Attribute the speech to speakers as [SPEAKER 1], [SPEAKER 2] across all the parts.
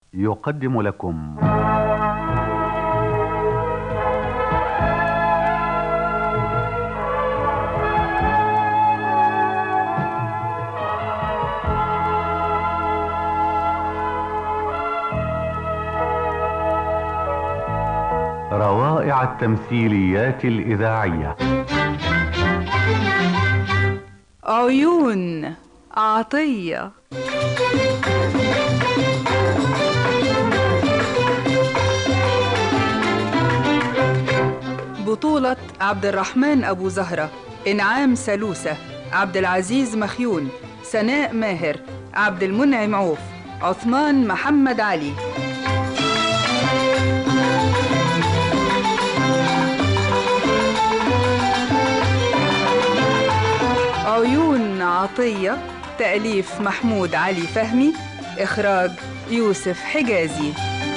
[SPEAKER 1] يقدم لكم روائع التمثيليات الإذاعية
[SPEAKER 2] عيون عطية بطولة عبد الرحمن أبو زهرة إنعام سلوسة عبد العزيز مخيون سناء ماهر عبد المنعم عوف عثمان محمد علي عيون عطية تأليف محمود علي فهمي إخراج يوسف حجازي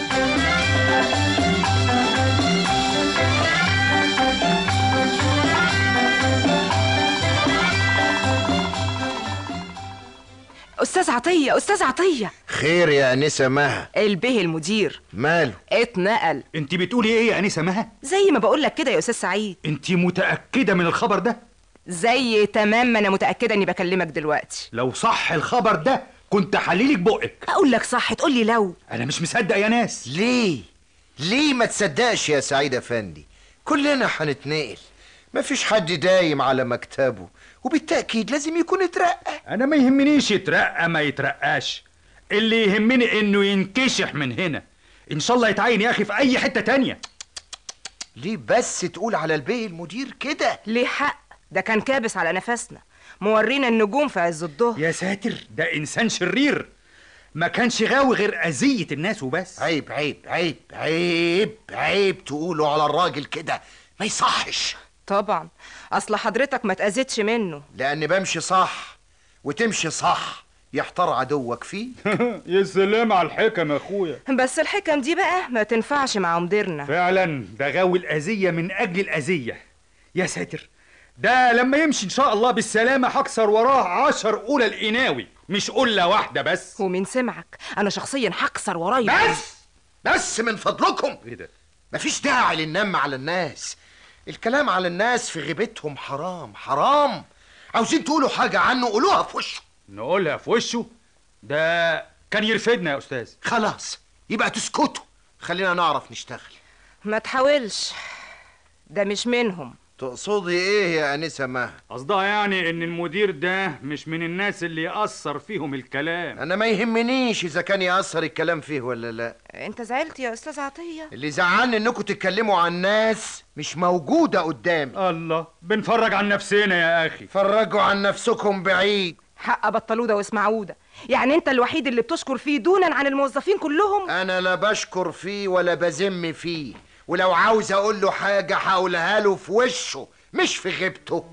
[SPEAKER 3] استاذ عطيه استاذ عطيه
[SPEAKER 4] خير يا انسه مها
[SPEAKER 3] البه المدير
[SPEAKER 4] ماله
[SPEAKER 3] اتنقل
[SPEAKER 5] انت بتقولي ايه يا انسه مها
[SPEAKER 3] زي ما بقول لك كده يا استاذ سعيد
[SPEAKER 5] انت متاكده من الخبر ده
[SPEAKER 3] زي تمام ما انا متاكده اني بكلمك دلوقتي
[SPEAKER 5] لو صح الخبر ده كنت حليلك بقك
[SPEAKER 3] اقول لك صح تقول لي لو
[SPEAKER 5] انا مش مصدق يا ناس
[SPEAKER 4] ليه ليه ما تصدقش يا سعيد افندي كلنا هنتنقل مفيش حد دايم على مكتبه وبالتاكيد لازم يكون اترقى
[SPEAKER 5] انا ما يهمنيش يترقى ما يترقاش اللي يهمني انه ينكشح من هنا ان شاء الله يتعين يا اخي في اي حته تانية
[SPEAKER 4] ليه بس تقول على البيه المدير كده
[SPEAKER 3] ليه حق ده كان كابس على نفسنا مورينا النجوم في عز الظهر
[SPEAKER 5] يا ساتر ده انسان شرير ما كانش غاوي غير اذيه الناس وبس
[SPEAKER 4] عيب عيب عيب عيب عيب تقولوا على الراجل كده ما يصحش
[SPEAKER 3] طبعا اصل حضرتك ما تاذيتش منه
[SPEAKER 4] لان بمشي صح وتمشي صح يحتار عدوك فيه
[SPEAKER 5] يا سلام على الحكم يا اخويا
[SPEAKER 3] بس الحكم دي بقى ما تنفعش مع مديرنا
[SPEAKER 5] فعلا ده غاوي الاذيه من اجل الاذيه يا ساتر ده لما يمشي ان شاء الله بالسلامه هكسر وراه عشر اولى القناوي مش قله واحده بس
[SPEAKER 3] ومين سمعك انا شخصيا هكسر ورايا
[SPEAKER 4] بس بس من فضلكم
[SPEAKER 5] ايه ده
[SPEAKER 4] مفيش داعي للنم على الناس الكلام على الناس في غيبتهم حرام حرام عاوزين تقولوا حاجة عنه قولوها في وشه
[SPEAKER 5] نقولها في وشه ده كان يرفدنا يا استاذ
[SPEAKER 4] خلاص يبقى تسكتوا خلينا نعرف نشتغل
[SPEAKER 3] ما تحاولش ده مش منهم
[SPEAKER 4] تقصدي ايه يا انسه مها
[SPEAKER 5] قصدها يعني ان المدير ده مش من الناس اللي يأثر فيهم الكلام
[SPEAKER 4] انا ما يهمنيش اذا كان يأثر الكلام فيه ولا لا
[SPEAKER 3] انت زعلت يا استاذ عطيه
[SPEAKER 4] اللي زعلني انكم تتكلموا عن ناس مش موجودة قدامي
[SPEAKER 5] الله بنفرج عن نفسنا يا اخي
[SPEAKER 4] فرجوا عن نفسكم بعيد
[SPEAKER 3] حق بطلوده واسمعوده يعني انت الوحيد اللي بتشكر فيه دونا عن الموظفين كلهم
[SPEAKER 4] انا لا بشكر فيه ولا بذم فيه ولو عاوز اقول له حاجة هقولها له في وشه مش في غيبته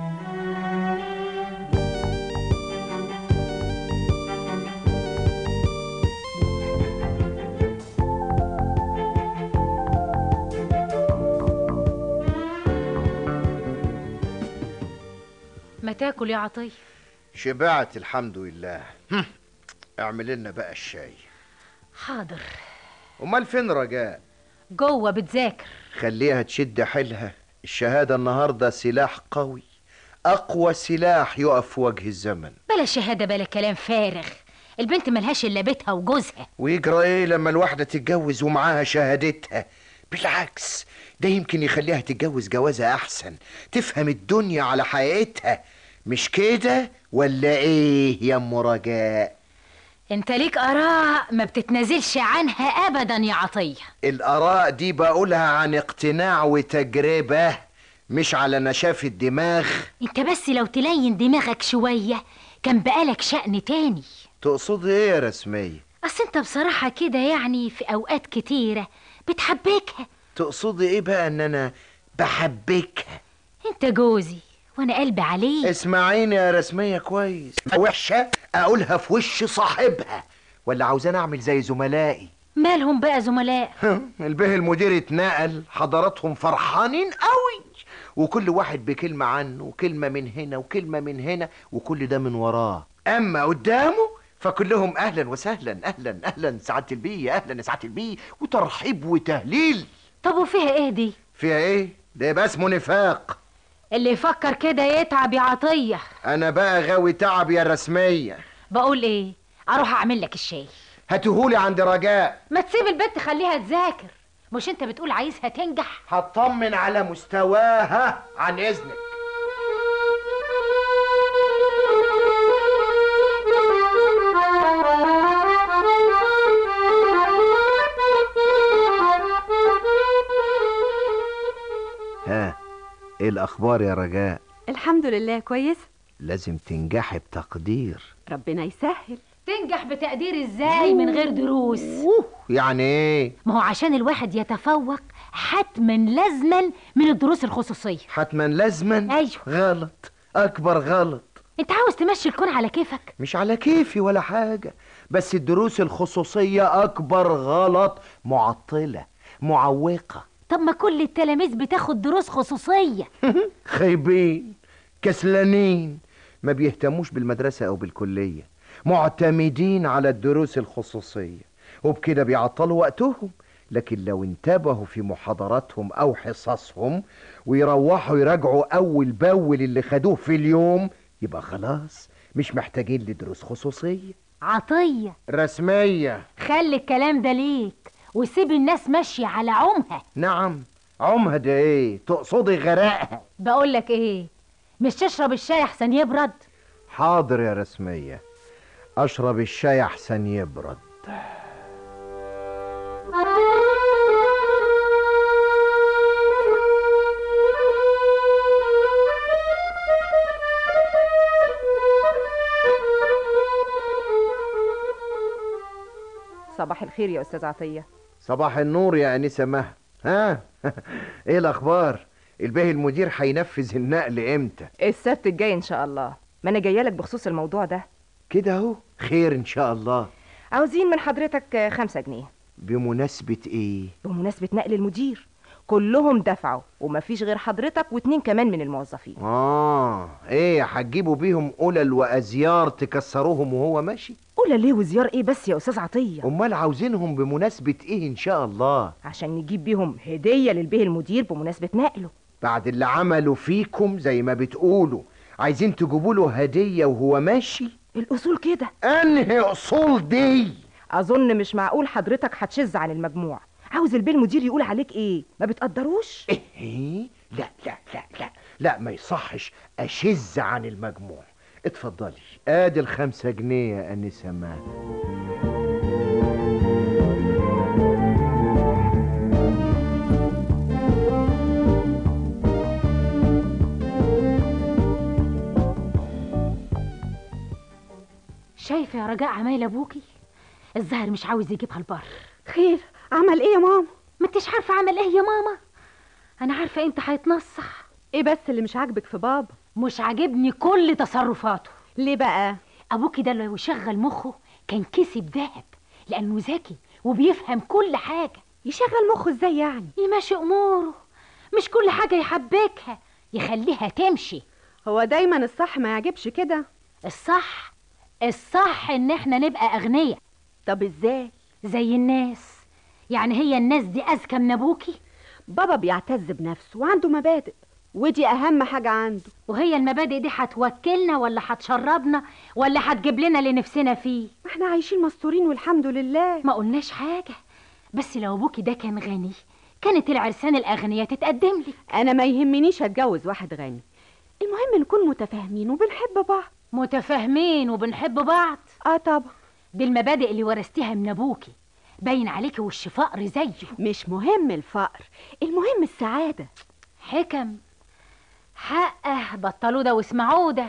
[SPEAKER 6] ما تاكل يا عطية
[SPEAKER 4] شبعت الحمد لله هم. اعمل لنا بقى الشاي
[SPEAKER 6] حاضر
[SPEAKER 4] امال فين رجاء
[SPEAKER 6] جوه بتذاكر
[SPEAKER 4] خليها تشد حيلها الشهادة النهاردة سلاح قوي أقوى سلاح يقف في وجه الزمن
[SPEAKER 6] بلا شهادة بلا كلام فارغ البنت ملهاش إلا بيتها وجوزها
[SPEAKER 4] ويجرى إيه لما الواحدة تتجوز ومعاها شهادتها بالعكس ده يمكن يخليها تتجوز جوازة أحسن تفهم الدنيا على حقيقتها مش كده ولا إيه يا أم رجاء
[SPEAKER 6] انت ليك آراء ما بتتنازلش عنها أبدا يا عطية
[SPEAKER 4] الآراء دي بقولها عن اقتناع وتجربة مش على نشاف الدماغ
[SPEAKER 6] انت بس لو تلين دماغك شوية كان بقالك شأن تاني
[SPEAKER 4] تقصد ايه يا رسمية
[SPEAKER 6] أصل انت بصراحة كده يعني في أوقات كتيرة بتحبكها
[SPEAKER 4] تقصد ايه بقى ان انا بحبكها
[SPEAKER 6] انت جوزي وانا قلبي عليك
[SPEAKER 4] اسمعيني يا رسمية كويس وحشة اقولها في وش صاحبها ولا عاوزاني اعمل زي زملائي
[SPEAKER 6] مالهم بقى زملاء
[SPEAKER 4] البه المدير اتنقل حضراتهم فرحانين قوي وكل واحد بكلمة عنه وكلمة من هنا وكلمة من هنا وكل ده من وراه أما قدامه فكلهم اهلا وسهلا اهلا اهلا سعاده البيه اهلا يا سعاده البيه وترحيب وتهليل
[SPEAKER 6] طب وفيها ايه دي
[SPEAKER 4] فيها ايه ده يبقى اسمه نفاق
[SPEAKER 6] اللي يفكر كده يتعب يا عطيه
[SPEAKER 4] انا بقى غاوي تعب يا رسميه
[SPEAKER 6] بقول ايه اروح اعمل لك الشاي
[SPEAKER 4] هاتهولي عند رجاء
[SPEAKER 6] ما تسيب البنت خليها تذاكر مش انت بتقول عايزها تنجح
[SPEAKER 4] هطمن على مستواها عن اذنك ها ايه الاخبار يا رجاء
[SPEAKER 7] الحمد لله كويس
[SPEAKER 4] لازم تنجحي بتقدير
[SPEAKER 7] ربنا يسهل
[SPEAKER 6] تنجح بتقدير ازاي من غير دروس
[SPEAKER 4] يعني ايه
[SPEAKER 6] ما هو عشان الواحد يتفوق حتما لازما من الدروس الخصوصيه
[SPEAKER 4] حتما لازما
[SPEAKER 6] أيوه.
[SPEAKER 4] غلط اكبر غلط
[SPEAKER 6] انت عاوز تمشي الكون على كيفك
[SPEAKER 4] مش على كيفي ولا حاجة بس الدروس الخصوصية أكبر غلط معطلة معوقة
[SPEAKER 6] طب ما كل التلاميذ بتاخد دروس خصوصيه
[SPEAKER 4] خايبين كسلانين ما بيهتموش بالمدرسة أو بالكلية معتمدين على الدروس الخصوصية وبكده بيعطلوا وقتهم لكن لو انتبهوا في محاضراتهم أو حصصهم ويروحوا يراجعوا أول بأول اللي خدوه في اليوم يبقى خلاص مش محتاجين لدروس خصوصية
[SPEAKER 6] عطيه
[SPEAKER 4] رسمية
[SPEAKER 6] خلي الكلام ده ليك وسيب الناس ماشيه على عمها
[SPEAKER 4] نعم عمها ده ايه تقصدي غرقها
[SPEAKER 6] بقول لك ايه مش تشرب الشاي احسن يبرد
[SPEAKER 4] حاضر يا رسمية أشرب الشاي أحسن يبرد
[SPEAKER 3] صباح الخير يا استاذ عطيه
[SPEAKER 4] صباح النور يا أنسة مها ها ايه الأخبار الباهي المدير هينفذ النقل امتى
[SPEAKER 3] السبت الجاي ان شاء الله ما انا جايه لك بخصوص الموضوع ده
[SPEAKER 4] كده اهو خير ان شاء الله
[SPEAKER 3] عاوزين من حضرتك آه، خمسة جنيه
[SPEAKER 4] بمناسبة ايه
[SPEAKER 3] بمناسبه نقل المدير كلهم دفعوا ومفيش غير حضرتك واتنين كمان من الموظفين
[SPEAKER 4] اه ايه هتجيبوا بيهم قلل وازيار تكسروهم وهو ماشي
[SPEAKER 3] قول ليه وزيار ايه بس يا استاذ عطيه
[SPEAKER 4] امال عاوزينهم بمناسبة ايه ان شاء الله
[SPEAKER 3] عشان نجيب بيهم هديه للبيه المدير بمناسبه نقله
[SPEAKER 4] بعد اللي عملوا فيكم زي ما بتقولوا عايزين تجيبوا له هدية وهو ماشي
[SPEAKER 3] الاصول كده
[SPEAKER 4] انهي اصول دي
[SPEAKER 3] اظن مش معقول حضرتك هتشز عن المجموع عاوز البيه المدير يقول عليك ايه ما بتقدروش
[SPEAKER 4] ايه لا لا لا لا لا ما يصحش اشز عن المجموع اتفضلي ادي الخمسة جنيه يا انسة مال
[SPEAKER 6] شايفه يا رجاء عمايل ابوكي الظاهر مش عاوز يجيبها البر
[SPEAKER 7] خير عمل ايه يا ماما
[SPEAKER 6] ما انتش عارفه عمل ايه يا ماما انا عارفه امتى هيتنصح
[SPEAKER 7] ايه بس اللي مش عاجبك في بابا
[SPEAKER 6] مش عاجبني كل تصرفاته
[SPEAKER 7] ليه بقى
[SPEAKER 6] ابوكي ده لو يشغل مخه كان كسب دهب لانه ذكي وبيفهم كل حاجه
[SPEAKER 7] يشغل مخه ازاي يعني
[SPEAKER 6] يمشي اموره مش كل حاجه يحبكها يخليها تمشي
[SPEAKER 7] هو دايما الصح ما يعجبش كده
[SPEAKER 6] الصح الصح ان احنا نبقى اغنياء
[SPEAKER 7] طب ازاي
[SPEAKER 6] زي الناس يعني هي الناس دي اذكى من ابوكي
[SPEAKER 7] بابا بيعتز بنفسه وعنده مبادئ ودي اهم حاجة عنده
[SPEAKER 6] وهي المبادئ دي هتوكلنا ولا هتشربنا ولا هتجيب لنا اللي نفسنا فيه
[SPEAKER 7] ما احنا عايشين مستورين والحمد لله
[SPEAKER 6] ما قلناش حاجه بس لو ابوكي ده كان غني كانت العرسان الاغنياء تتقدم لي
[SPEAKER 7] انا ما يهمنيش اتجوز واحد غني المهم نكون متفاهمين وبنحب بعض
[SPEAKER 6] متفاهمين وبنحب بعض
[SPEAKER 7] اه طبعا
[SPEAKER 6] دي المبادئ اللي ورثتيها من ابوكي باين عليكي وش فقر زيه
[SPEAKER 7] مش مهم الفقر المهم السعادة
[SPEAKER 6] حكم حقه بطلوا ده واسمعوا ده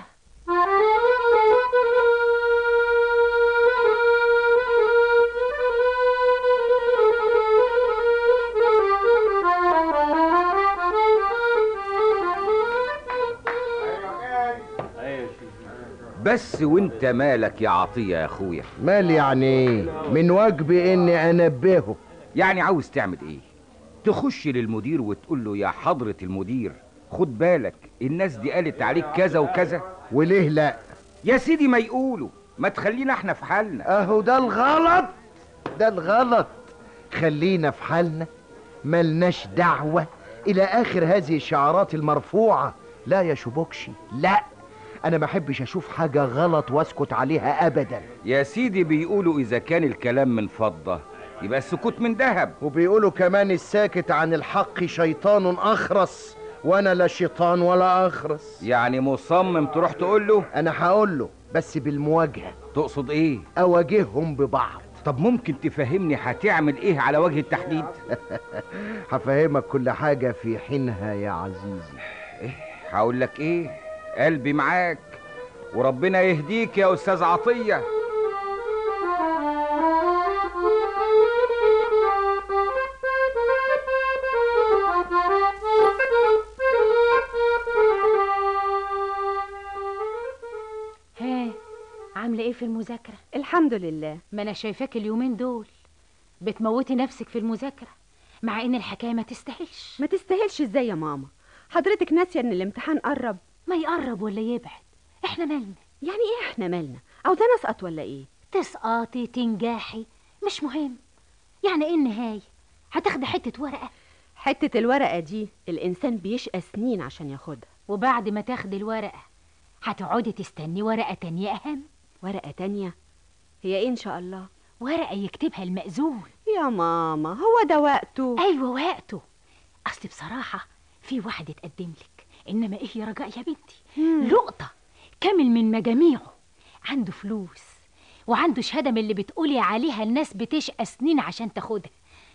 [SPEAKER 8] بس وانت مالك يا عطية يا اخويا
[SPEAKER 4] مال يعني ايه من واجبي اني انبهه
[SPEAKER 8] يعني عاوز تعمل ايه تخش للمدير وتقول له يا حضرة المدير خد بالك الناس دي قالت عليك كذا وكذا
[SPEAKER 4] وليه لا
[SPEAKER 8] يا سيدي ما يقولوا ما تخلينا احنا في حالنا
[SPEAKER 4] اهو ده الغلط ده الغلط خلينا في حالنا ملناش دعوة إلى آخر هذه الشعارات المرفوعة لا يا شبوكشي لا أنا ما أحبش أشوف حاجة غلط وأسكت عليها أبدا
[SPEAKER 8] يا سيدي بيقولوا اذا كان الكلام من فضة يبقى السكوت من ذهب
[SPEAKER 4] وبيقولوا كمان الساكت عن الحق شيطان أخرس وأنا لا شيطان ولا أخرس
[SPEAKER 8] يعني مصمم تروح تقول له
[SPEAKER 4] أنا هقول له بس بالمواجهة
[SPEAKER 8] تقصد ايه
[SPEAKER 4] أواجههم ببعض
[SPEAKER 8] طب ممكن تفهمني هتعمل ايه على وجه التحديد
[SPEAKER 4] هفهمك كل حاجة في حينها يا عزيزي
[SPEAKER 8] هقول لك ايه قلبي معاك وربنا يهديك يا استاذ عطيه
[SPEAKER 6] ها عامله ايه في المذاكره
[SPEAKER 7] الحمد لله
[SPEAKER 6] ما انا شايفاك اليومين دول بتموتي نفسك في المذاكره مع ان الحكايه ما تستاهلش
[SPEAKER 7] ما تستاهلش ازاي يا ماما حضرتك ناسيه ان الامتحان قرب
[SPEAKER 6] ما يقرب ولا يبعد احنا مالنا
[SPEAKER 7] يعني ايه احنا مالنا عاوزانا اسقط ولا ايه
[SPEAKER 6] تسقطي تنجحي مش مهم يعني ايه النهايه هتاخدي حته ورقه
[SPEAKER 7] حته الورقه دي الانسان بيشقى سنين عشان ياخدها
[SPEAKER 6] وبعد ما تاخدي الورقه هتقعدي تستني ورقه تانية اهم
[SPEAKER 7] ورقه تانية هي ايه ان شاء الله
[SPEAKER 6] ورقه يكتبها المأذون
[SPEAKER 7] يا ماما هو ده وقته
[SPEAKER 6] ايوه وقته اصل بصراحه في واحد اتقدم لك انما ايه يا رجاء يا بنتي لقطه كامل من مجاميعه عنده فلوس وعنده شهاده من اللي بتقولي عليها الناس بتشقى سنين عشان تاخدها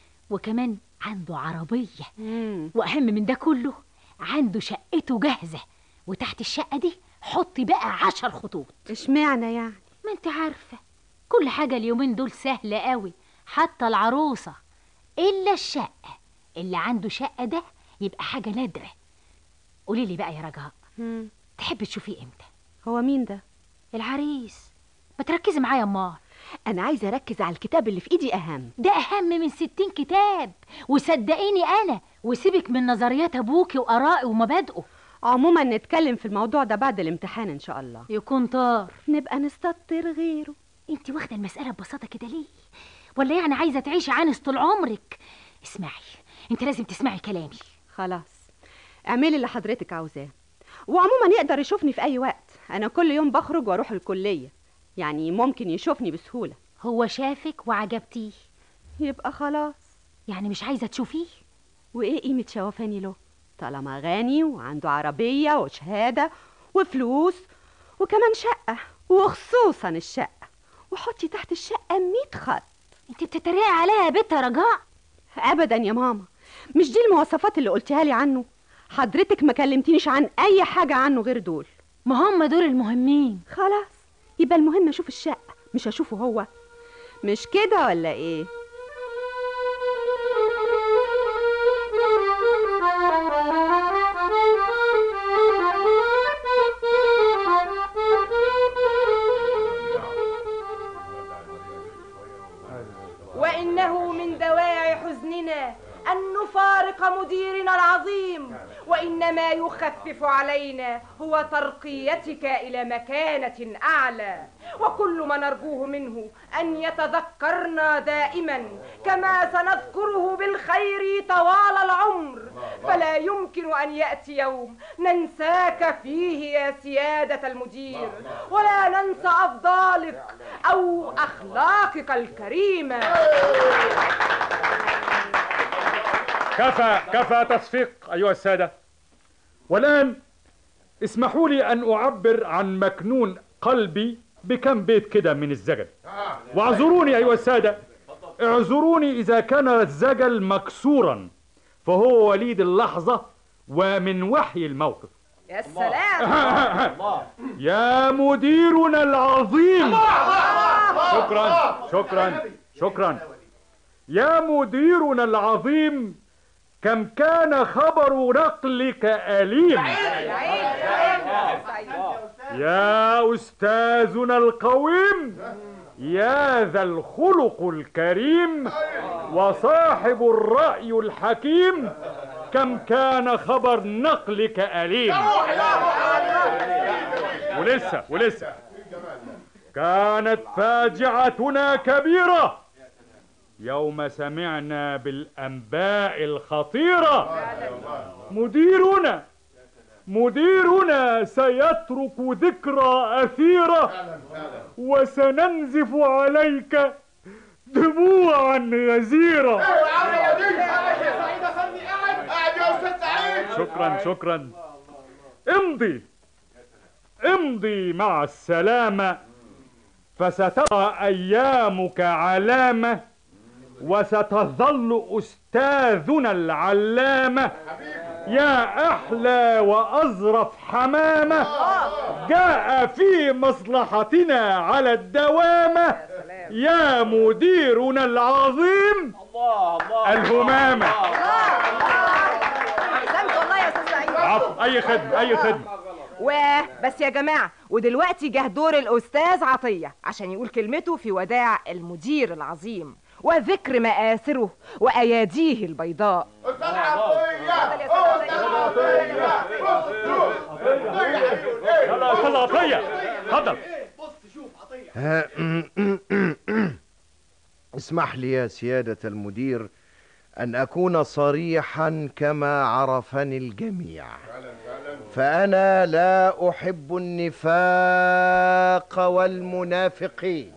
[SPEAKER 6] وكمان عنده عربيه
[SPEAKER 7] مم.
[SPEAKER 6] واهم من ده كله عنده شقته جاهزه وتحت الشقه دي حطي بقى عشر خطوط
[SPEAKER 7] اشمعنى يعني
[SPEAKER 6] ما انت عارفه كل حاجه اليومين دول سهله قوي حتى العروسه الا الشقه اللي عنده شقه ده يبقى حاجه نادره قولي لي بقى يا رجاء
[SPEAKER 7] مم.
[SPEAKER 6] تحبي تشوفيه امتى
[SPEAKER 7] هو مين ده
[SPEAKER 6] العريس ما تركزي معايا امال
[SPEAKER 7] انا عايزه اركز على الكتاب اللي في ايدي اهم
[SPEAKER 6] ده اهم من ستين كتاب وصدقيني انا وسيبك من نظريات ابوكي وارائي ومبادئه
[SPEAKER 7] عموما نتكلم في الموضوع ده بعد الامتحان ان شاء الله
[SPEAKER 6] يكون طار
[SPEAKER 7] نبقى نستطر غيره
[SPEAKER 6] انت واخده المساله ببساطه كده ليه ولا يعني عايزه تعيشي عنس طول عمرك اسمعي انت لازم تسمعي كلامي
[SPEAKER 7] خلاص اعملي اللي حضرتك عاوزاه وعموما يقدر يشوفني في اي وقت انا كل يوم بخرج واروح الكليه يعني ممكن يشوفني بسهوله
[SPEAKER 6] هو شافك وعجبتيه
[SPEAKER 7] يبقى خلاص
[SPEAKER 6] يعني مش عايزه تشوفيه
[SPEAKER 7] وايه قيمه شوفاني له طالما غني وعنده عربيه وشهاده وفلوس وكمان شقه وخصوصا الشقه وحطي تحت الشقه 100 خط
[SPEAKER 6] انت بتتريقي عليها يا بت يا رجاء
[SPEAKER 7] ابدا يا ماما مش دي المواصفات اللي قلتها لي عنه حضرتك ما كلمتنيش عن اي حاجه عنه غير دول
[SPEAKER 6] ما هم دول المهمين
[SPEAKER 7] خلاص يبقى المهم اشوف الشقه مش اشوفه هو مش كده ولا ايه
[SPEAKER 9] وإنه من دواعي حزننا أن نفارق مديرنا العظيم وإنما يخفف علينا هو ترقيتك إلى مكانة أعلى وكل ما نرجوه منه أن يتذكرنا دائما كما سنذكره بالخير طوال العمر فلا يمكن أن يأتي يوم ننساك فيه يا سيادة المدير ولا ننسى أفضالك أو أخلاقك الكريمة
[SPEAKER 5] كفى كفى تصفيق أيها السادة والآن اسمحوا لي أن أعبر عن مكنون قلبي بكم بيت كده من الزجل واعذروني أيها السادة اعذروني إذا كان الزجل مكسورا فهو وليد اللحظة ومن وحي الموقف
[SPEAKER 9] يا سلام
[SPEAKER 5] يا مديرنا العظيم شكرا شكرا شكرا يا مديرنا العظيم كم كان خبر نقلك أليم يا أستاذنا القويم يا ذا الخلق الكريم وصاحب الرأي الحكيم كم كان خبر نقلك أليم ولسه ولسه كانت فاجعتنا كبيرة يوم سمعنا بالأنباء الخطيرة مديرنا مديرنا سيترك ذكرى أثيرة وسننزف عليك دموعا غزيرة شكرا شكرا امضي امضي مع السلامة فسترى أيامك علامة وستظل أستاذنا العلامة يا أحلى وأظرف حمامة جاء في مصلحتنا على الدوامة يا مديرنا العظيم الهمامة
[SPEAKER 9] احسنت والله يا استاذ سعيد
[SPEAKER 5] عفو أي خدمة أي خدمة
[SPEAKER 3] وبس يا جماعة ودلوقتي جه دور الأستاذ عطية عشان يقول كلمته في وداع المدير العظيم وذكر مآثره وأياديه البيضاء
[SPEAKER 5] يلا أستاذ عطية اتفضل
[SPEAKER 4] اسمح لي يا سيادة المدير أن أكون صريحا كما عرفني الجميع فأنا لا أحب النفاق والمنافقين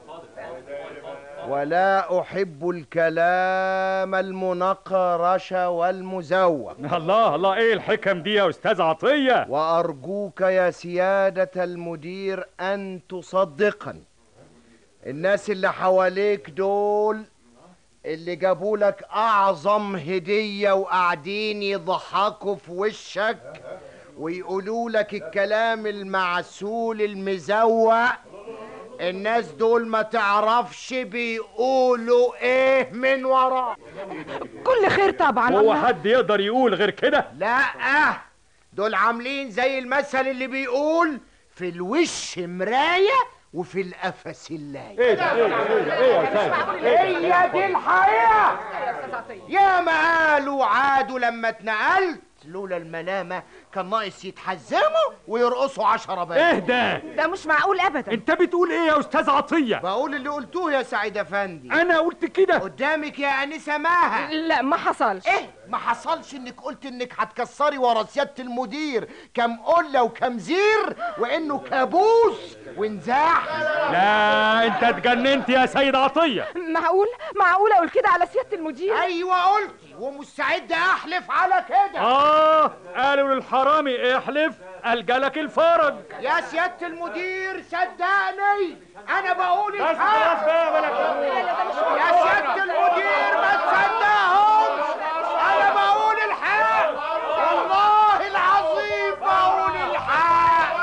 [SPEAKER 4] ولا أحب الكلام المنقرش والمزور
[SPEAKER 5] الله الله ايه الحكم دي يا استاذ عطية
[SPEAKER 4] وأرجوك يا سيادة المدير أن تصدقني الناس اللي حواليك دول اللي جابوا لك أعظم هدية وقاعدين يضحكوا في وشك ويقولوا لك الكلام المعسول المزوق الناس دول ما تعرفش بيقولوا ايه من وراه
[SPEAKER 3] كل خير طبعا
[SPEAKER 5] هو
[SPEAKER 3] الله.
[SPEAKER 5] حد يقدر يقول غير كده
[SPEAKER 4] لا دول عاملين زي المثل اللي بيقول في الوش مراية وفي القفص اللاية
[SPEAKER 5] ايه ده ايه ده ايه ده ايه يا استاذ
[SPEAKER 4] هي دي الحقيقة يا ما قالوا وعادوا لما اتنقلت لولا الملامة كان ناقص يتحزموا ويرقصوا عشرة بقى
[SPEAKER 5] ايه ده
[SPEAKER 3] ده مش معقول أبدا
[SPEAKER 5] انت بتقول ايه يا استاذ عطية
[SPEAKER 4] بقول اللي قلتوه يا سعيد افندي
[SPEAKER 5] انا قلت كده
[SPEAKER 4] قدامك يا انسه ماها
[SPEAKER 3] لا ما حصلش
[SPEAKER 4] ايه ما حصلش انك قلت انك هتكسري ورا سياده المدير كم قله وكم زير وانه كابوس ونزاح
[SPEAKER 5] لا انت اتجننت يا سيد عطية
[SPEAKER 3] معقول معقول أقول كده على سيادة المدير
[SPEAKER 4] ايوه قلتي ومستعد احلف على كده
[SPEAKER 5] اه قالوا للحرامي احلف الجلك الفرج
[SPEAKER 4] يا سياده المدير صدقني انا بقول
[SPEAKER 5] بس خلاص
[SPEAKER 4] الحق
[SPEAKER 5] بقى بلا
[SPEAKER 4] يا سياده المدير ما تصدقهمش انا بقول الحق والله العظيم بقول الحق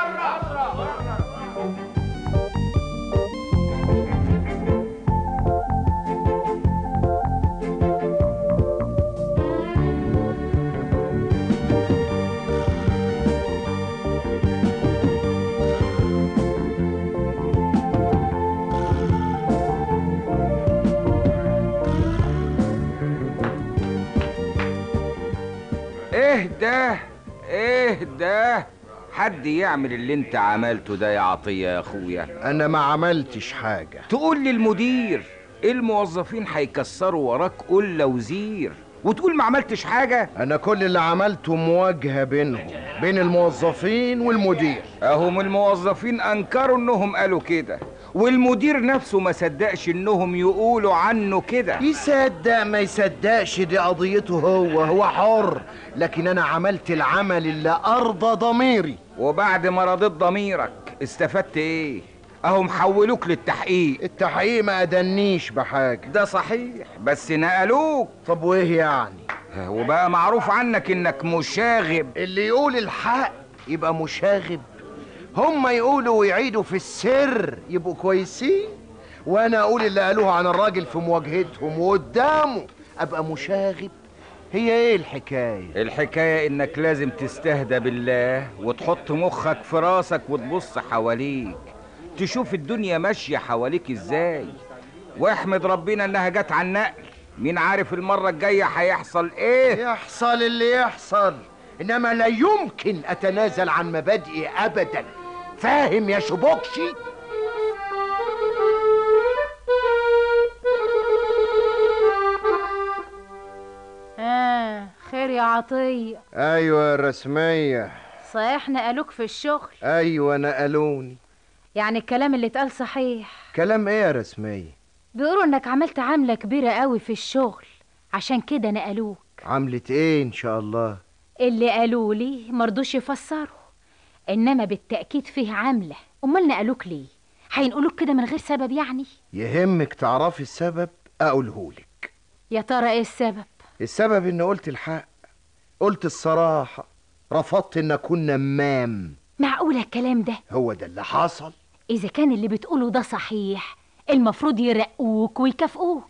[SPEAKER 8] ايه ده ايه ده حد يعمل اللي انت عملته ده يا عطية يا اخويا
[SPEAKER 4] انا ما عملتش حاجه
[SPEAKER 8] تقول للمدير الموظفين هيكسروا وراك قلة وزير وتقول ما عملتش حاجة
[SPEAKER 4] انا كل اللي عملته مواجهه بينهم بين الموظفين والمدير
[SPEAKER 8] اهم الموظفين انكروا انهم قالوا كده والمدير نفسه ما صدقش انهم يقولوا عنه كده
[SPEAKER 4] يصدق ما يصدقش دي قضيته هو هو حر لكن انا عملت العمل اللي ارضى ضميري
[SPEAKER 8] وبعد ما رضيت ضميرك استفدت ايه اهم حولوك للتحقيق
[SPEAKER 4] التحقيق ما ادنيش بحاجه
[SPEAKER 8] ده صحيح بس نقلوك
[SPEAKER 4] طب وايه يعني
[SPEAKER 8] وبقى معروف عنك انك مشاغب
[SPEAKER 4] اللي يقول الحق يبقى مشاغب هم يقولوا ويعيدوا في السر يبقوا كويسين وانا اقول اللي قالوه عن الراجل في مواجهتهم وقدامه ابقى مشاغب هي ايه الحكايه
[SPEAKER 8] الحكاية انك لازم تستهدى بالله وتحط مخك في راسك وتبص حواليك تشوف الدنيا ماشية حواليك ازاي واحمد ربنا انها جت على النقل مين عارف المرة الجاية هيحصل ايه
[SPEAKER 4] يحصل اللي يحصل انما لا يمكن اتنازل عن مبادئي ابدا فاهم يا شبوكشي
[SPEAKER 6] يا عطية
[SPEAKER 4] ايوه الرسمية
[SPEAKER 6] صحيح نقلوك في الشغل
[SPEAKER 4] ايوه نقلوني
[SPEAKER 6] يعني الكلام اللي اتقال صحيح
[SPEAKER 4] كلام ايه يا رسمية
[SPEAKER 6] بيقولوا انك عملت عملة كبيرة قوي في الشغل عشان كده نقلوك
[SPEAKER 4] عملت ايه ان شاء الله
[SPEAKER 6] اللي قالوا لي مرضوش يفسروا انما بالتأكيد فيه عملة امال نقلوك ليه هينقلوك كده من غير سبب يعني
[SPEAKER 4] يهمك تعرفي السبب اقولهولك
[SPEAKER 6] يا ترى ايه السبب
[SPEAKER 4] السبب اني قلت الحق قلت الصراحة رفضت ان اكون نمام
[SPEAKER 6] معقولة الكلام ده
[SPEAKER 4] هو ده اللي حصل
[SPEAKER 6] اذا كان اللي بتقوله ده صحيح المفروض يرقوك ويكافئوك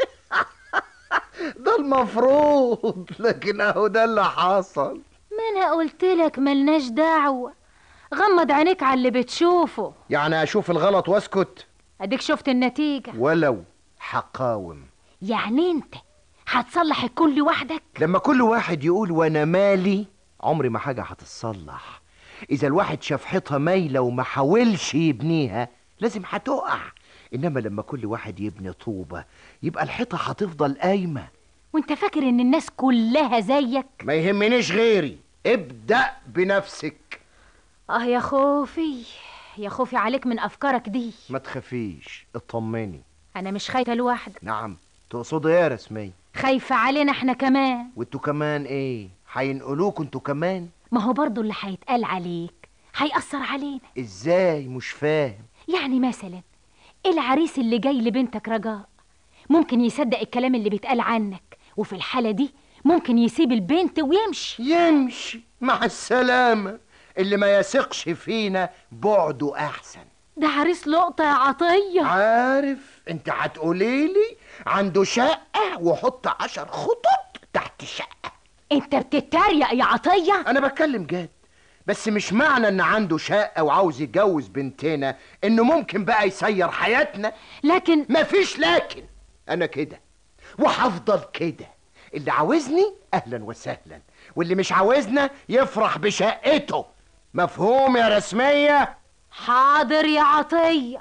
[SPEAKER 4] ده المفروض لكن اهو ده اللي حصل
[SPEAKER 6] ما انا قلت لك ملناش دعوة غمض عينيك على اللي بتشوفه
[SPEAKER 4] يعني اشوف الغلط واسكت
[SPEAKER 6] اديك شفت النتيجة
[SPEAKER 4] ولو حقاوم
[SPEAKER 6] يعني انت هتصلح الكل لوحدك
[SPEAKER 4] لما كل واحد يقول وانا مالي عمري ما حاجة هتتصلح اذا الواحد شاف حيطة مايلة وما حاولش يبنيها لازم هتقع انما لما كل واحد يبني طوبة يبقى الحيطة هتفضل قايمة
[SPEAKER 6] وانت فاكر ان الناس كلها زيك
[SPEAKER 4] ما يهمنيش غيري ابدأ بنفسك
[SPEAKER 6] اه يا خوفي يا خوفي عليك من افكارك دي
[SPEAKER 4] ما تخافيش اطمني
[SPEAKER 6] انا مش خايفة لوحدي
[SPEAKER 4] نعم تقصد ايه يا رسمية
[SPEAKER 6] خايفة علينا احنا كمان
[SPEAKER 4] وانتوا كمان ايه هينقلوك انتوا كمان
[SPEAKER 6] ما هو برضو اللي هيتقال عليك هيأثر علينا
[SPEAKER 4] ازاي مش فاهم
[SPEAKER 6] يعني مثلا العريس اللي جاي لبنتك رجاء ممكن يصدق الكلام اللي بيتقال عنك وفي الحالة دي ممكن يسيب البنت ويمشي
[SPEAKER 4] يمشي مع السلامة اللي ما يثقش فينا بعده احسن
[SPEAKER 6] ده عريس لقطة يا عطية
[SPEAKER 4] عارف انت هتقوليلي عنده شقة وحط عشر خطط تحت الشقة
[SPEAKER 6] انت بتتريق يا عطية
[SPEAKER 4] انا بتكلم جد بس مش معنى ان عنده شقة وعاوز يتجوز بنتنا انه ممكن بقى يسير حياتنا
[SPEAKER 6] لكن
[SPEAKER 4] مفيش لكن انا كده وهفضل كده اللي عاوزني اهلا وسهلا واللي مش عاوزنا يفرح بشقته مفهوم يا رسمية
[SPEAKER 6] حاضر يا عطية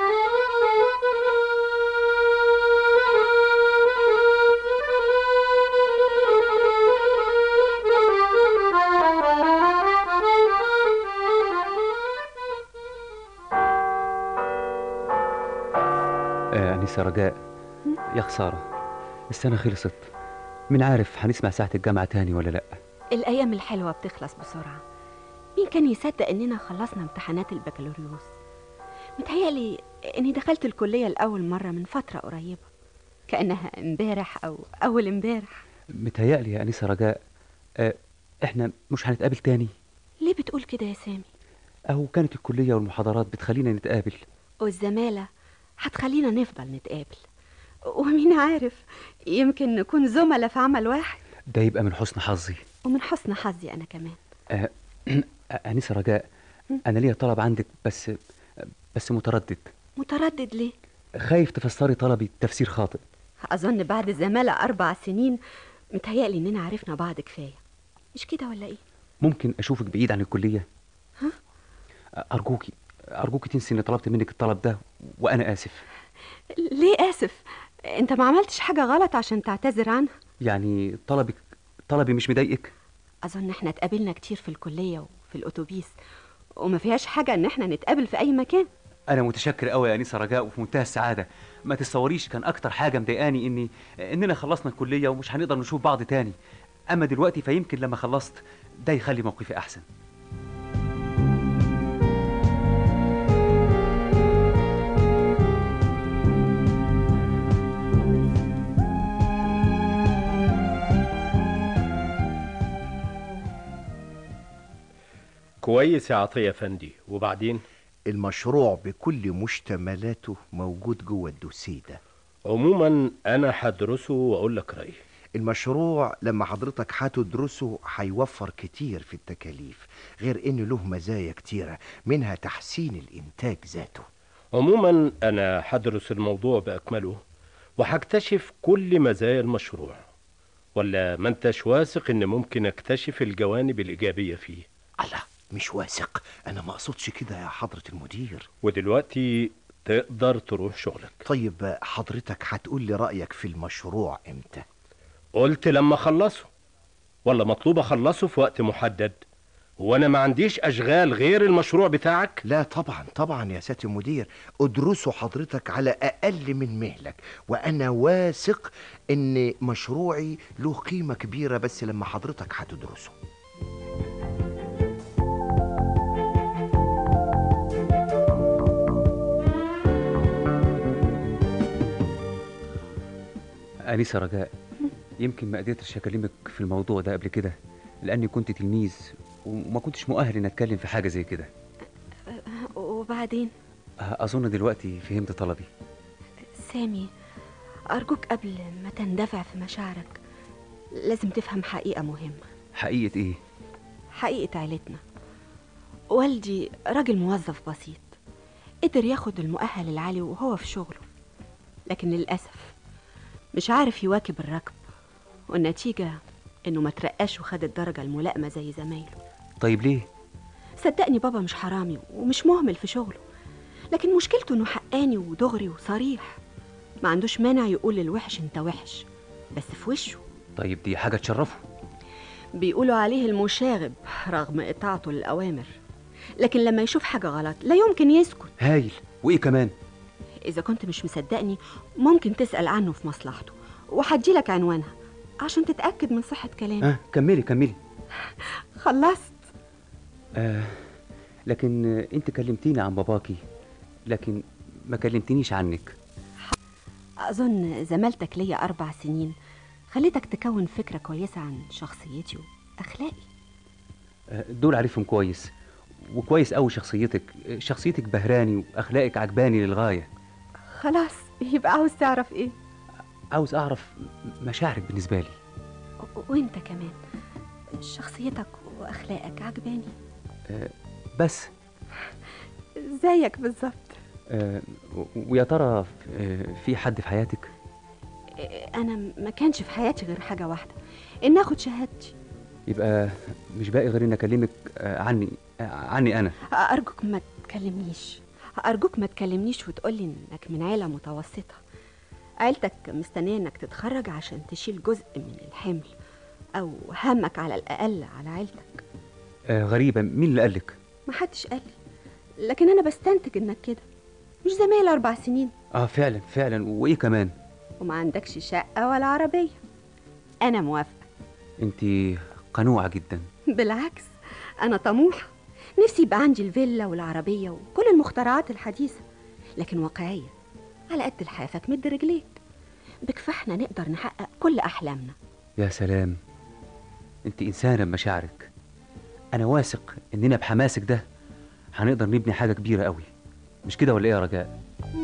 [SPEAKER 10] آه أنسة رجاء يا خسارة السنة خلصت من عارف هنسمع ساعة الجامعة تاني ولا لأ
[SPEAKER 7] الأيام الحلوة بتخلص بسرعة مين كان يصدق إننا خلصنا امتحانات البكالوريوس متهيألي إني دخلت الكلية لأول مرة من فترة قريبة كأنها امبارح أو أول امبارح
[SPEAKER 10] متهيألي يا أنسة رجاء آه إحنا مش هنتقابل تاني
[SPEAKER 7] ليه بتقول كده يا سامي
[SPEAKER 10] أهو كانت الكلية والمحاضرات بتخلينا نتقابل
[SPEAKER 7] والزمالة هتخلينا نفضل نتقابل ومين عارف يمكن نكون زملاء في عمل واحد
[SPEAKER 10] ده يبقى من حسن حظي
[SPEAKER 7] ومن حسن حظي أنا كمان
[SPEAKER 10] آه أنسة رجاء أنا ليا طلب عندك بس بس متردد
[SPEAKER 7] متردد ليه؟
[SPEAKER 10] خايف تفسري طلبي تفسير خاطئ
[SPEAKER 7] أظن بعد زمالة أربع سنين متهيألي إننا عرفنا بعض كفاية مش كده ولا إيه؟
[SPEAKER 10] ممكن أشوفك بعيد عن الكلية
[SPEAKER 7] ها؟
[SPEAKER 10] أرجوكي أرجوكي تنسي إني طلبت منك الطلب ده وأنا آسف
[SPEAKER 7] ليه آسف؟ أنت ما عملتش حاجة غلط عشان تعتذر عنها
[SPEAKER 10] يعني طلبك طلبي مش مضايقك
[SPEAKER 7] أظن إحنا اتقابلنا كتير في الكلية وفي الأتوبيس وما فيهاش حاجة إن إحنا نتقابل في أي مكان
[SPEAKER 10] أنا متشكر قوي يا أنسة رجاء وفي منتهى السعادة ما تتصوريش كان أكتر حاجة مضايقاني إني إننا خلصنا الكلية ومش هنقدر نشوف بعض تاني أما دلوقتي فيمكن لما خلصت ده يخلي موقفي أحسن
[SPEAKER 11] كويس يا عطية فندي وبعدين
[SPEAKER 4] المشروع بكل مشتملاته موجود جوه الدوسيه ده
[SPEAKER 11] عموما انا هدرسه واقول لك رايي
[SPEAKER 4] المشروع لما حضرتك هتدرسه هيوفر كتير في التكاليف غير ان له مزايا كتيرة منها تحسين الانتاج ذاته
[SPEAKER 11] عموما انا هدرس الموضوع باكمله وهكتشف كل مزايا المشروع ولا ما انتش واثق ان ممكن اكتشف الجوانب الايجابيه فيه
[SPEAKER 4] الله مش واثق انا ما اقصدش كده يا حضرة المدير
[SPEAKER 11] ودلوقتي تقدر تروح شغلك
[SPEAKER 4] طيب حضرتك هتقول لي رأيك في المشروع امتى
[SPEAKER 11] قلت لما اخلصه ولا مطلوب اخلصه في وقت محدد وانا ما عنديش اشغال غير المشروع بتاعك
[SPEAKER 4] لا طبعا طبعا يا سيادة المدير ادرسه حضرتك على اقل من مهلك وانا واثق ان مشروعي له قيمة كبيرة بس لما حضرتك هتدرسه
[SPEAKER 10] أنيسة رجاء يمكن ما قدرتش أكلمك في الموضوع ده قبل كده لأني كنت تلميذ وما كنتش مؤهل إن أتكلم في حاجة زي كده
[SPEAKER 7] وبعدين
[SPEAKER 10] أظن دلوقتي فهمت طلبي
[SPEAKER 7] سامي أرجوك قبل ما تندفع في مشاعرك لازم تفهم حقيقة مهمة
[SPEAKER 10] حقيقة إيه؟
[SPEAKER 7] حقيقة عيلتنا والدي راجل موظف بسيط قدر ياخد المؤهل العالي وهو في شغله لكن للأسف مش عارف يواكب الركب والنتيجة إنه ما ترقاش وخد الدرجة الملائمة زي زمايله
[SPEAKER 10] طيب ليه؟
[SPEAKER 7] صدقني بابا مش حرامي ومش مهمل في شغله لكن مشكلته إنه حقاني ودغري وصريح ما عندوش مانع يقول للوحش انت وحش بس في وشه
[SPEAKER 10] طيب دي حاجة تشرفه
[SPEAKER 7] بيقولوا عليه المشاغب رغم إطاعته للأوامر لكن لما يشوف حاجة غلط لا يمكن يسكت
[SPEAKER 10] هايل وإيه كمان؟
[SPEAKER 7] إذا كنت مش مصدقني ممكن تسأل عنه في مصلحته وهديلك عنوانها عشان تتأكد من صحة كلامي
[SPEAKER 10] آه كملي كملي
[SPEAKER 7] خلصت
[SPEAKER 10] آه لكن آه، أنت كلمتيني عن باباكي لكن ما كلمتنيش عنك
[SPEAKER 7] أظن زمالتك ليا أربع سنين خليتك تكون فكرة كويسة عن شخصيتي وأخلاقي
[SPEAKER 10] آه، دول عارفهم كويس وكويس قوي شخصيتك آه، شخصيتك بهراني واخلاقك عجباني للغايه
[SPEAKER 7] خلاص يبقى عاوز تعرف إيه
[SPEAKER 10] عاوز اعرف مشاعرك بالنسبه لي
[SPEAKER 7] و- وانت كمان شخصيتك واخلاقك عجباني
[SPEAKER 10] آه، بس
[SPEAKER 7] زيك بالظبط
[SPEAKER 10] آه، و- ويا ترى آه، في حد في حياتك
[SPEAKER 7] انا ما كانش في حياتي غير حاجه واحده ان اخد شهادتي
[SPEAKER 10] يبقى مش باقي غير ان اكلمك آه، عني آه، عني انا
[SPEAKER 7] ارجوك ما تكلمنيش ارجوك ما تكلمنيش وتقولي انك من عيله متوسطه عيلتك مستنيه انك تتخرج عشان تشيل جزء من الحمل او همك على الاقل على عيلتك
[SPEAKER 10] آه، غريبه مين اللي قالك
[SPEAKER 7] ما حدش قال لي لكن انا بستنتج انك كده مش زمايل اربع سنين
[SPEAKER 10] اه فعلا فعلا وايه كمان
[SPEAKER 7] وما عندكش شقه ولا عربيه انا موافقه
[SPEAKER 10] انت قنوعه جدا
[SPEAKER 7] بالعكس انا طموحه نفسي يبقى عندي الفيلا والعربيه وكل المخترعات الحديثه لكن واقعيه على قد لحافك مد رجليك بكفاحنا نقدر نحقق كل احلامنا
[SPEAKER 10] يا سلام انت انسانه بمشاعرك انا واثق اننا بحماسك ده هنقدر نبني حاجه كبيره قوي مش كده ولا ايه يا رجاء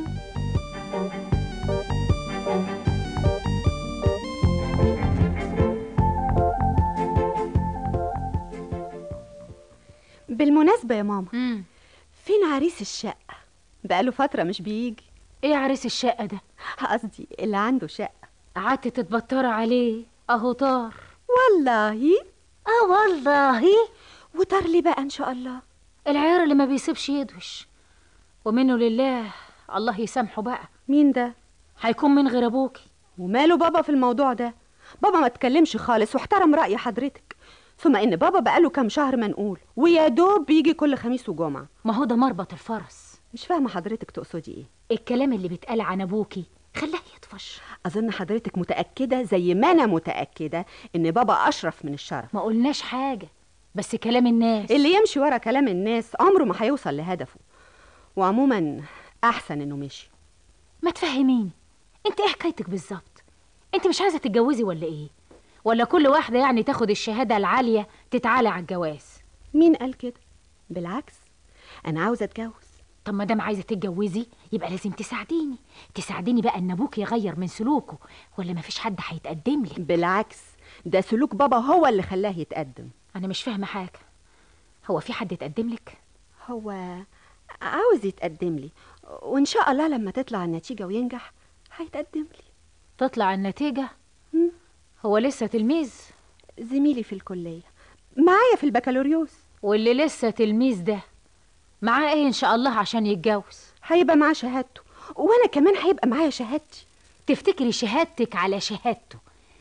[SPEAKER 7] بالمناسبه يا ماما فين عريس الشقه بقاله فتره مش بيجي
[SPEAKER 6] ايه عريس الشقه ده
[SPEAKER 7] قصدي اللي عنده شقه
[SPEAKER 6] قعدت تتبطر عليه اهو طار
[SPEAKER 7] والله
[SPEAKER 6] اه والله
[SPEAKER 7] وطار لي بقى ان شاء الله
[SPEAKER 6] العيار اللي ما بيسيبش يدوش ومنه لله الله يسامحه بقى
[SPEAKER 7] مين ده
[SPEAKER 6] هيكون من غير ابوكي
[SPEAKER 7] وماله بابا في الموضوع ده بابا ما تكلمش خالص واحترم رأي حضرتك ثم ان بابا بقاله كام شهر منقول ويا دوب بيجي كل خميس وجمعة
[SPEAKER 6] ما هو ده مربط الفرس
[SPEAKER 7] مش فاهمة حضرتك تقصدي ايه
[SPEAKER 6] الكلام اللي بيتقال عن ابوكي خلاه يطفش
[SPEAKER 7] اظن حضرتك متأكدة زي ما انا متأكدة ان بابا اشرف من الشرف
[SPEAKER 6] ما قلناش حاجه بس كلام الناس
[SPEAKER 7] اللي يمشي ورا كلام الناس عمره ما هيوصل لهدفه وعموما احسن انه مشي
[SPEAKER 6] ما تفهميني انت ايه حكايتك بالظبط انت مش عايزه تتجوزي ولا ايه ولا كل واحده يعني تاخد الشهاده العاليه تتعالى على الجواز
[SPEAKER 7] مين قال كده بالعكس انا عاوزة اتجوز
[SPEAKER 6] طب ما دام عايزه تتجوزي يبقى لازم تساعديني تساعديني بقى ان ابوك يغير من سلوكه ولا مفيش حد هيتقدم لي
[SPEAKER 7] بالعكس ده سلوك بابا هو اللي خلاه يتقدم
[SPEAKER 6] انا مش فاهمه حاجه هو في حد يتقدم لك
[SPEAKER 7] هو عاوز يتقدم لي وان شاء الله لما تطلع النتيجة وينجح هيتقدم لي
[SPEAKER 6] تطلع النتيجه هو لسه تلميذ
[SPEAKER 7] زميلي في الكلية معايا في البكالوريوس
[SPEAKER 6] واللي لسه تلميذ ده معاه ايه ان شاء الله عشان يتجوز
[SPEAKER 7] هيبقى معاه شهادته وانا كمان هيبقى معايا شهادتي
[SPEAKER 6] تفتكري شهادتك على شهادته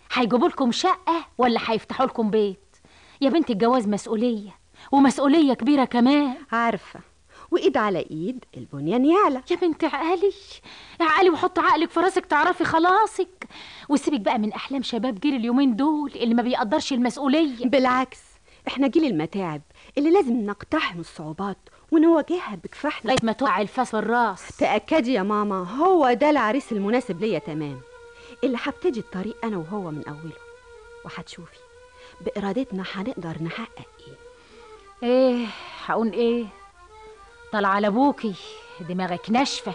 [SPEAKER 6] هيجيبوا لكم شقة ولا هيفتحوا لكم بيت يا بنت الجواز مسؤولية ومسؤولية كبيرة كمان
[SPEAKER 7] عارفة وإيد على إيد البنيان يعلى
[SPEAKER 6] يا بنت عقلي عقلي وحط عقلك في راسك تعرفي خلاصك وسيبك بقى من أحلام شباب جيل اليومين دول اللي ما بيقدرش المسؤولية
[SPEAKER 7] بالعكس احنا جيل المتاعب اللي لازم نقتحم الصعوبات ونواجهها بكفاحنا
[SPEAKER 6] لغاية ما توقع الفاس في الراس
[SPEAKER 7] تأكدي يا ماما هو ده العريس المناسب ليا تمام اللي هبتدي الطريق أنا وهو من أوله وهتشوفي بإرادتنا هنقدر نحقق إيه
[SPEAKER 6] ايه هقول ايه طلع على ابوكي دماغك ناشفه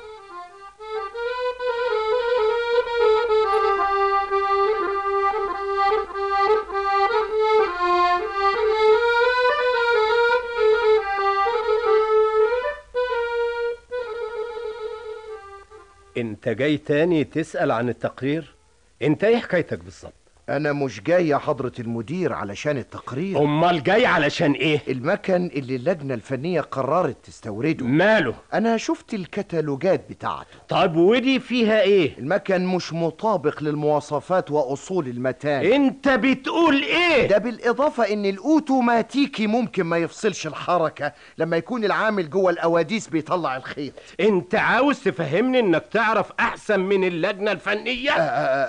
[SPEAKER 11] انت جاي تاني تسأل عن التقرير انت ايه حكايتك بالظبط
[SPEAKER 4] انا مش جاي يا حضرة المدير علشان التقرير
[SPEAKER 11] امال جاي علشان ايه
[SPEAKER 4] المكن اللي اللجنة الفنية قررت تستورده
[SPEAKER 11] ماله
[SPEAKER 4] انا شفت الكتالوجات بتاعته
[SPEAKER 11] طب ودي فيها ايه
[SPEAKER 4] المكن مش مطابق للمواصفات واصول المتان
[SPEAKER 11] انت بتقول ايه
[SPEAKER 4] ده بالاضافة ان الاوتوماتيكي ممكن ما يفصلش الحركة لما يكون العامل جوه الاواديس بيطلع الخيط
[SPEAKER 11] انت عاوز تفهمني انك تعرف احسن من اللجنة الفنية
[SPEAKER 4] أ- أ-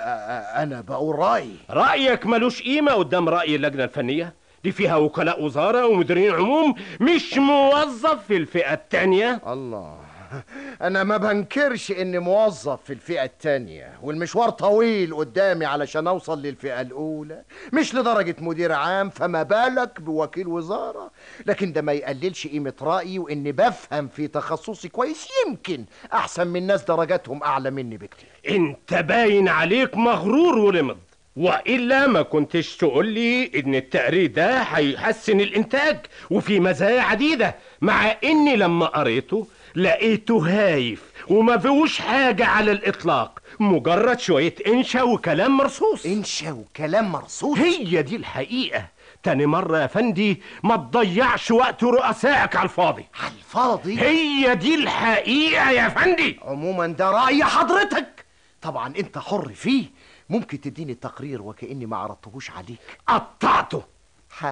[SPEAKER 4] أ- انا بقول رايي
[SPEAKER 11] رأيك ملوش قيمة قدام رأي اللجنة الفنية دي فيها وكلاء وزارة ومديرين عموم مش موظف في الفئة التانية
[SPEAKER 4] الله انا ما بنكرش اني موظف في الفئة التانية والمشوار طويل قدامي علشان اوصل للفئة الاولى مش لدرجة مدير عام فما بالك بوكيل وزارة لكن ده ما يقللش قيمة رأيي واني بفهم في تخصصي كويس يمكن احسن من ناس درجاتهم اعلى مني بكتير
[SPEAKER 11] انت باين عليك مغرور ولمض والا ما كنتش تقول لي ان التقرير ده هيحسن الانتاج وفي مزايا عديده مع اني لما قريته لقيته هايف وما فيهوش حاجه على الاطلاق مجرد شويه انشا وكلام مرصوص
[SPEAKER 4] انشا وكلام مرصوص
[SPEAKER 11] هي دي الحقيقه تاني مرة يا فندي ما تضيعش وقت رؤسائك على الفاضي
[SPEAKER 4] على الفاضي
[SPEAKER 11] هي دي الحقيقة يا فندي
[SPEAKER 4] عموما ده رأي حضرتك طبعا انت حر فيه ممكن تديني التقرير وكأني ما عرضتهوش عليك
[SPEAKER 11] قطعته
[SPEAKER 4] ح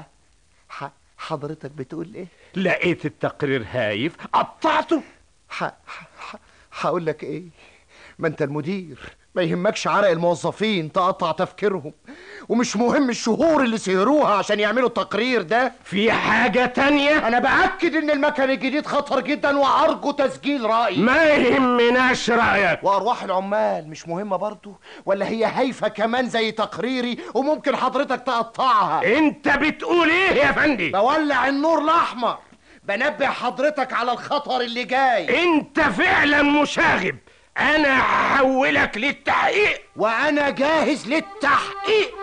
[SPEAKER 4] ح حضرتك بتقول ايه
[SPEAKER 11] لقيت التقرير هايف قطعته
[SPEAKER 4] ح ح ح- هقول لك ايه ما انت المدير ما يهمكش عرق الموظفين تقطع تفكيرهم ومش مهم الشهور اللي سهروها عشان يعملوا التقرير ده
[SPEAKER 11] في حاجة تانية
[SPEAKER 4] انا باكد ان المكن الجديد خطر جدا وارجو تسجيل رايي
[SPEAKER 11] ما يهمناش رأيك
[SPEAKER 4] وارواح العمال مش مهمه برضو ولا هي هايفه كمان زي تقريري وممكن حضرتك تقطعها
[SPEAKER 11] انت بتقول ايه يا فندي
[SPEAKER 4] بولع النور الاحمر بنبه حضرتك على الخطر اللي جاي
[SPEAKER 11] انت فعلا مشاغب انا هحولك للتحقيق
[SPEAKER 4] وانا جاهز للتحقيق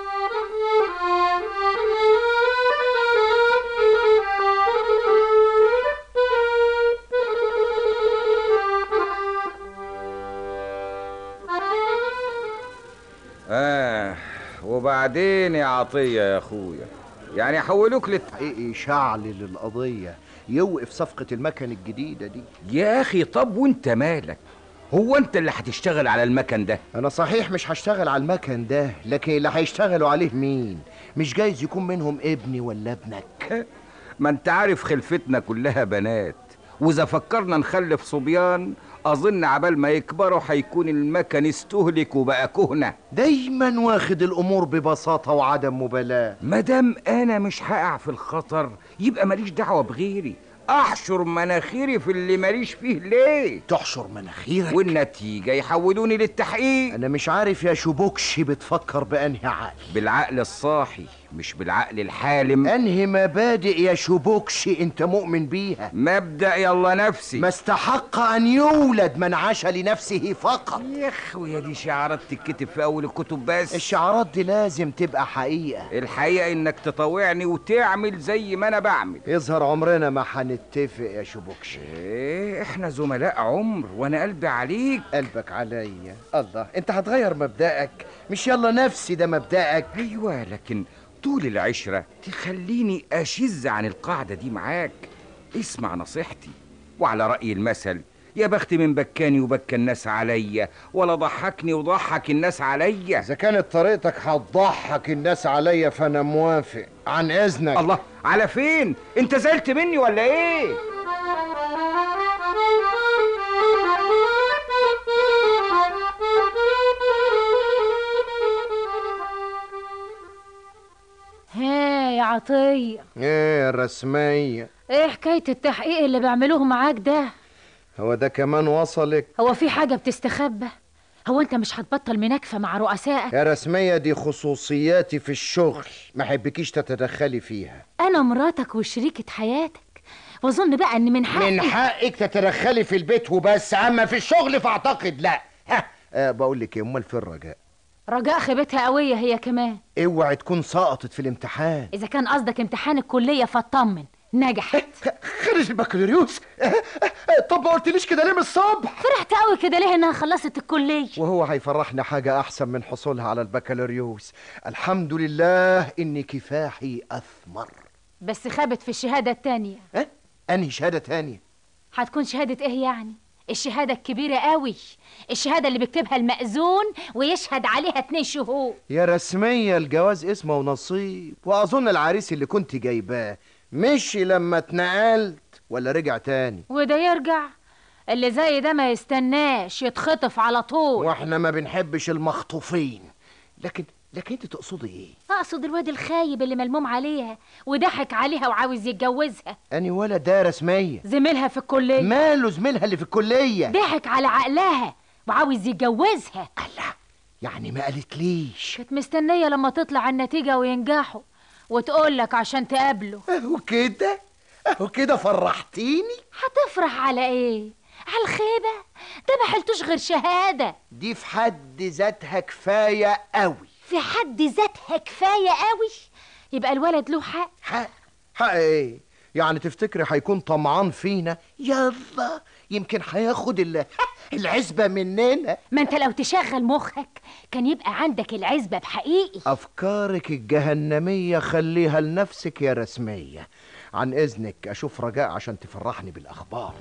[SPEAKER 8] اه وبعدين يا عطية يا اخويا يعني حولوك للت...
[SPEAKER 4] حقيقي شعل للقضيه يوقف صفقه المكن الجديده دي
[SPEAKER 8] يا اخي طب وانت مالك هو انت اللي هتشتغل على المكن ده
[SPEAKER 4] انا صحيح مش هشتغل على المكن ده لكن اللي هيشتغلوا عليه مين مش جايز يكون منهم ابني ولا ابنك
[SPEAKER 8] ما انت عارف خلفتنا كلها بنات واذا فكرنا نخلف صبيان اظن عبال ما يكبروا هيكون المكن استهلك وبقى كهنه
[SPEAKER 4] دايما واخد الامور ببساطه وعدم مبالاه
[SPEAKER 8] مادام انا مش هقع في الخطر يبقى ماليش دعوه بغيري احشر مناخيري في اللي ماليش فيه ليه
[SPEAKER 4] تحشر مناخيرك
[SPEAKER 8] والنتيجه يحولوني للتحقيق
[SPEAKER 4] انا مش عارف يا شبوكشي بتفكر بانهي عقل
[SPEAKER 8] بالعقل الصاحي مش بالعقل الحالم
[SPEAKER 4] انهي مبادئ يا شبوكشي انت مؤمن بيها
[SPEAKER 8] مبدا يلا نفسي
[SPEAKER 4] ما استحق ان يولد من عاش لنفسه فقط
[SPEAKER 8] يا اخويا دي شعارات تتكتب في اول الكتب بس
[SPEAKER 4] الشعارات دي لازم تبقى حقيقه
[SPEAKER 8] الحقيقه انك تطوعني وتعمل زي ما انا بعمل
[SPEAKER 4] يظهر عمرنا ما هنتفق يا شبوكشي
[SPEAKER 8] ايه احنا زملاء عمر وانا قلبي عليك
[SPEAKER 4] قلبك عليا الله انت هتغير مبدأك مش يلا نفسي ده مبدأك
[SPEAKER 8] ايوه لكن طول العشرة تخليني أشز عن القاعدة دي معاك اسمع نصيحتي وعلى رأي المثل يا بخت من بكاني وبكى الناس عليا ولا ضحكني وضحك الناس عليا
[SPEAKER 4] اذا كانت طريقتك هتضحك الناس عليا فانا موافق عن اذنك
[SPEAKER 8] الله على فين انت زعلت مني ولا ايه
[SPEAKER 6] ها يا عطية
[SPEAKER 4] ايه يا رسمية
[SPEAKER 6] ايه حكاية التحقيق اللي بيعملوه معاك ده
[SPEAKER 4] هو ده كمان وصلك
[SPEAKER 6] هو في حاجة بتستخبى هو انت مش هتبطل مناكفة مع رؤسائك
[SPEAKER 4] يا رسمية دي خصوصياتي في الشغل ما حبكيش تتدخلي فيها
[SPEAKER 6] انا مراتك وشريكة حياتك واظن بقى ان من حقي
[SPEAKER 4] من حقك تتدخلي في البيت وبس اما في الشغل فاعتقد لا ها أه بقول لك ايه امال فين الرجاء
[SPEAKER 6] رجاء خيبتها قوية هي كمان
[SPEAKER 4] اوعي تكون سقطت في الامتحان
[SPEAKER 6] اذا كان قصدك امتحان الكلية فاطمن نجحت
[SPEAKER 4] خرج البكالوريوس طب ما قلتليش كده ليه من الصبح
[SPEAKER 6] فرحت قوي كده ليه انها خلصت الكلية
[SPEAKER 4] وهو هيفرحنا حاجة أحسن من حصولها على البكالوريوس الحمد لله إن كفاحي أثمر
[SPEAKER 6] بس خابت في الشهادة التانية
[SPEAKER 4] أه؟ أنهي شهادة تانية
[SPEAKER 6] هتكون شهادة ايه يعني الشهادة الكبيرة قوي الشهادة اللي بيكتبها المأذون ويشهد عليها اتنين شهود
[SPEAKER 4] يا رسمية الجواز اسمه ونصيب وأظن العريس اللي كنت جايباه مشي لما اتنقلت ولا رجع تاني
[SPEAKER 6] وده يرجع اللي زي ده ما يستناش يتخطف على طول
[SPEAKER 4] واحنا ما بنحبش المخطوفين لكن لكن انت تقصدي ايه
[SPEAKER 6] اقصد الواد الخايب اللي ملموم عليها وضحك عليها وعاوز يتجوزها
[SPEAKER 4] اني ولا ده رسمية
[SPEAKER 6] زميلها في الكلية
[SPEAKER 4] ماله زميلها اللي في الكلية
[SPEAKER 6] ضحك على عقلها وعاوز يتجوزها
[SPEAKER 4] الله يعني ما قالتليش
[SPEAKER 6] كانت مستنية لما تطلع النتيجة وينجحوا وتقول لك عشان تقابله
[SPEAKER 4] اهو كده اهو كده فرحتيني
[SPEAKER 6] هتفرح على ايه على الخيبة ده ما حلتوش غير شهادة
[SPEAKER 4] دي في حد ذاتها كفاية قوي
[SPEAKER 6] في حد ذاتها كفاية قوي يبقى الولد له حق
[SPEAKER 4] حق حق ايه يعني تفتكري هيكون طمعان فينا يلا يمكن هياخد ال- العزبة مننا
[SPEAKER 6] ما انت لو تشغل مخك كان يبقى عندك العزبة بحقيقي
[SPEAKER 4] أفكارك الجهنمية خليها لنفسك يا رسمية عن إذنك أشوف رجاء عشان تفرحني بالأخبار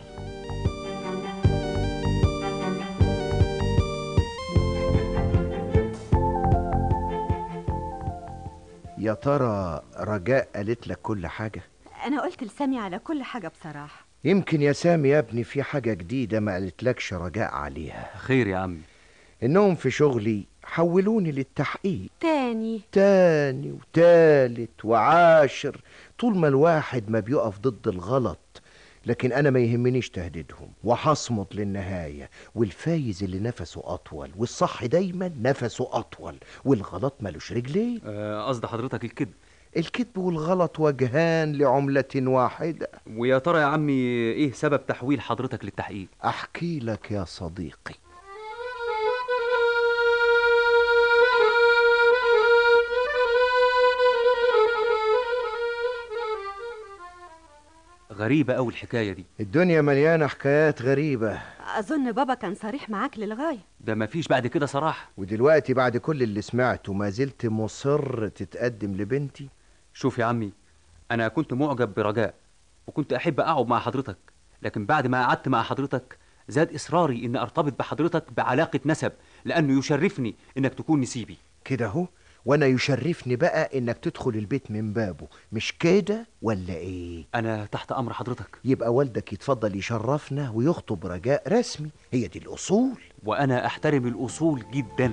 [SPEAKER 4] يا ترى رجاء قالت لك كل حاجة
[SPEAKER 7] انا قلت لسامي على كل حاجه بصراحه
[SPEAKER 4] يمكن يا سامي يا ابني في حاجة جديدة ما قالتلكش رجاء عليها
[SPEAKER 10] خير يا عمي
[SPEAKER 4] إنهم في شغلي حولوني للتحقيق
[SPEAKER 7] تاني
[SPEAKER 4] تاني وتالت وعاشر طول ما الواحد ما بيقف ضد الغلط لكن انا ما يهمنيش تهديدهم وهصمت للنهايه والفايز اللي نفسه اطول والصح دايما نفسه اطول والغلط ملوش رجلين
[SPEAKER 10] آه، قصد حضرتك الكذب
[SPEAKER 4] الكذب والغلط وجهان لعمله واحده
[SPEAKER 10] ويا ترى يا عمي ايه سبب تحويل حضرتك للتحقيق
[SPEAKER 4] احكي لك يا صديقي
[SPEAKER 10] غريبة أوي الحكاية دي
[SPEAKER 4] الدنيا مليانه حكايات غريبه
[SPEAKER 7] اظن بابا كان صريح معاك للغايه
[SPEAKER 10] ده مفيش بعد كده صراحة
[SPEAKER 4] ودلوقتي بعد كل اللي سمعته ما زلت مصر تتقدم لبنتي
[SPEAKER 10] شوف يا عمي أنا كنت معجب برجاء وكنت أحب أقعد مع حضرتك لكن بعد ما قعدت مع حضرتك زاد إصراري إن أرتبط بحضرتك بعلاقة نسب لأنه يشرفني إنك تكون نسيبي
[SPEAKER 4] كده اهو وانا يشرفني بقى انك تدخل البيت من بابه مش كده ولا ايه
[SPEAKER 10] أنا تحت أمر حضرتك
[SPEAKER 4] يبقى والدك يتفضل يشرفنا ويخطب رجاء رسمي هي دي الاصول
[SPEAKER 10] وأنا أحترم الأصول جدا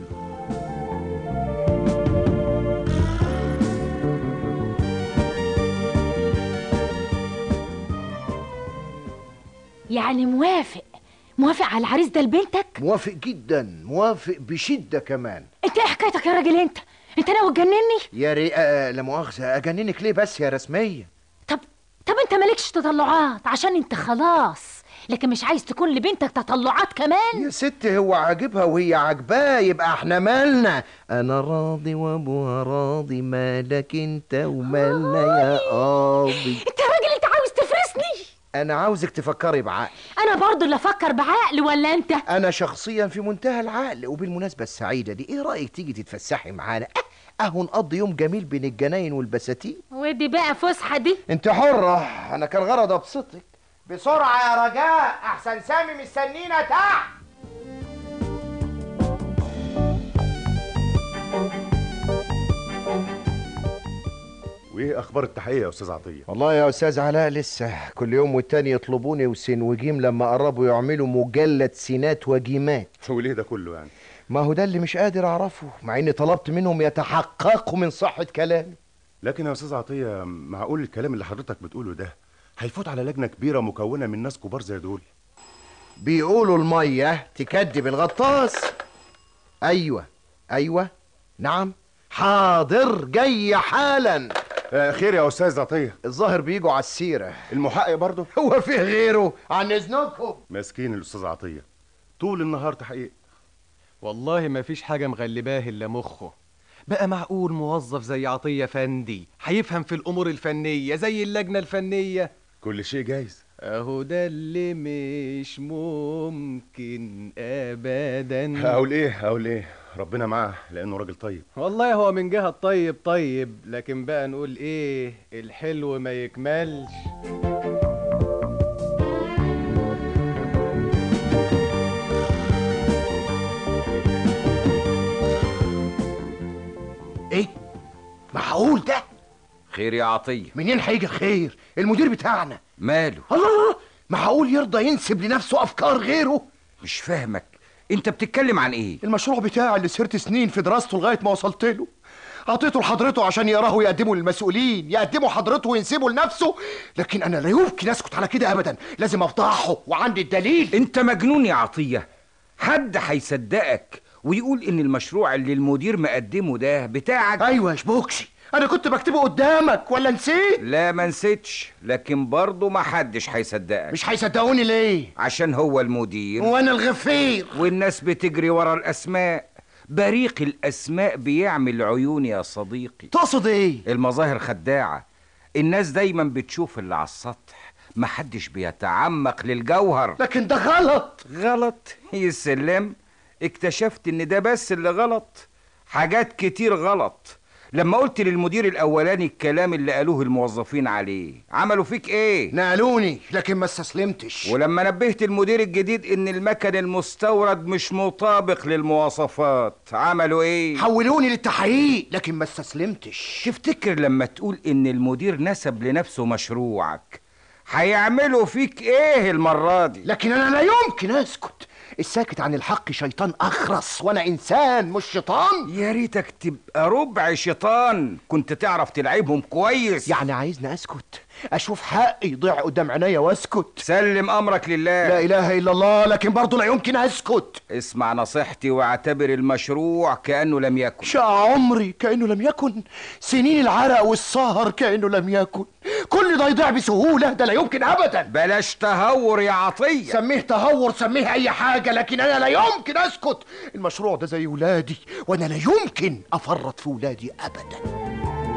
[SPEAKER 6] يعني موافق موافق على العريس ده لبنتك
[SPEAKER 4] موافق جدا موافق بشده كمان
[SPEAKER 6] انت ايه حكايتك يا راجل انت انت ناوي تجنني
[SPEAKER 4] يا ري آه لا مؤاخذه اجننك ليه بس يا رسميه
[SPEAKER 6] طب طب انت مالكش تطلعات عشان انت خلاص لكن مش عايز تكون لبنتك تطلعات كمان
[SPEAKER 4] يا ست هو عاجبها وهي عاجباه يبقى احنا مالنا انا راضي وابوها راضي مالك انت ومالنا يا قاضي
[SPEAKER 6] انت يا راجل انت عاوز تفرسني
[SPEAKER 4] انا عاوزك تفكري بعقل
[SPEAKER 6] انا برضو اللي افكر بعقل ولا انت
[SPEAKER 4] انا شخصيا في منتهى العقل وبالمناسبه السعيده دي ايه رايك تيجي تتفسحي معانا أه، اهو نقضي يوم جميل بين الجناين والبساتين
[SPEAKER 6] ودي بقى فسحه دي
[SPEAKER 4] انت حره انا كان غرض ابسطك بسرعة يا رجاء أحسن سامي مستنينا تحت
[SPEAKER 12] وايه اخبار التحقيق يا استاذ عطيه
[SPEAKER 4] والله يا أستاذ علاء لسه كل يوم والتاني يطلبوني وسين وجيم لما قربوا يعملوا مجلد سينات وجيمات
[SPEAKER 12] وليه ده كله يعني
[SPEAKER 4] ما هو ده اللي مش قادر أعرفه مع إني طلبت منهم يتحققوا من صحة كلامي
[SPEAKER 12] لكن يا استاذ عطيه معقول الكلام اللي حضرتك بتقوله ده هيفوت على لجنه كبيره مكونه من ناس كبار زي دول
[SPEAKER 4] بيقولوا المية تكدب الغطاس أيوة أيوة نعم حاضر جاي حالا
[SPEAKER 12] آه خير يا استاذ عطيه
[SPEAKER 4] الظاهر بيجوا على السيرة
[SPEAKER 12] المحقق برضه
[SPEAKER 4] هو فيه غيره عن إذنكم
[SPEAKER 12] مسكين الاستاذ عطيه طول النهار تحقيق
[SPEAKER 13] والله ما فيش حاجة مغلباه إلا مخه بقى معقول موظف زي عطية فندي هيفهم في الأمور الفنية زي اللجنة الفنية
[SPEAKER 12] كل شيء جايز
[SPEAKER 13] أهو ده اللي مش ممكن أبدا
[SPEAKER 12] اقول ايه اقول ايه ربنا معاه لانه راجل طيب
[SPEAKER 13] والله هو من جهة طيب طيب لكن بقى نقول إيه الحلو ما يكملش
[SPEAKER 4] إيه معقول ده
[SPEAKER 8] خير يا عطيه
[SPEAKER 4] منين هيجي خير المدير بتاعنا
[SPEAKER 8] ماله
[SPEAKER 4] الله الله معقول يرضى ينسب لنفسه أفكار غيره
[SPEAKER 8] مش فاهمك انت بتتكلم عن ايه
[SPEAKER 4] المشروع بتاعي اللي سهرت سنين في دراسته لغايه ما وصلت له اعطيته لحضرته عشان يراه ويقدمه للمسؤولين يقدمه حضرته وينسبه لنفسه لكن انا لا يمكن اسكت على كده ابدا لازم افضحه وعندي الدليل
[SPEAKER 8] انت مجنون يا عطيه حد هيصدقك ويقول ان المشروع اللي المدير مقدمه ده بتاعك
[SPEAKER 4] ايوه يا شبوكشي انا كنت بكتبه قدامك ولا نسيت
[SPEAKER 8] لا ما نسيتش لكن برضه ما حدش هيصدقك
[SPEAKER 4] مش هيصدقوني ليه
[SPEAKER 8] عشان هو المدير
[SPEAKER 4] وانا الغفير
[SPEAKER 8] والناس بتجري ورا الاسماء بريق الاسماء بيعمل عيون يا صديقي
[SPEAKER 4] تقصد ايه
[SPEAKER 8] المظاهر خداعه الناس دايما بتشوف اللي على السطح محدش بيتعمق للجوهر
[SPEAKER 4] لكن ده غلط
[SPEAKER 8] غلط يا سلام اكتشفت ان ده بس اللي غلط حاجات كتير غلط لما قلت للمدير الاولاني الكلام اللي قالوه الموظفين عليه عملوا فيك ايه
[SPEAKER 4] نقلوني لكن ما استسلمتش
[SPEAKER 8] ولما نبهت المدير الجديد ان المكن المستورد مش مطابق للمواصفات عملوا ايه
[SPEAKER 4] حولوني للتحقيق لكن ما استسلمتش
[SPEAKER 8] تفتكر لما تقول ان المدير نسب لنفسه مشروعك هيعملوا فيك ايه المرة دي
[SPEAKER 4] لكن انا لا يمكن اسكت الساكت عن الحق شيطان اخرس وانا انسان مش شيطان
[SPEAKER 8] يا ريتك تبقى ربع شيطان كنت تعرف تلعبهم كويس
[SPEAKER 4] يعني عايزني اسكت اشوف حقي يضيع قدام عينيا واسكت
[SPEAKER 8] سلم امرك لله
[SPEAKER 4] لا اله الا الله لكن برضه لا يمكن اسكت
[SPEAKER 8] اسمع نصيحتي واعتبر المشروع كانه لم يكن
[SPEAKER 4] شاع عمري كانه لم يكن سنين العرق والسهر كانه لم يكن كل ده يضيع بسهوله ده لا يمكن ابدا
[SPEAKER 8] بلاش تهور يا عطيه
[SPEAKER 4] سميه تهور سميه اي حاجه لكن انا لا يمكن اسكت المشروع ده زي ولادي وانا لا يمكن افرط في ولادي ابدا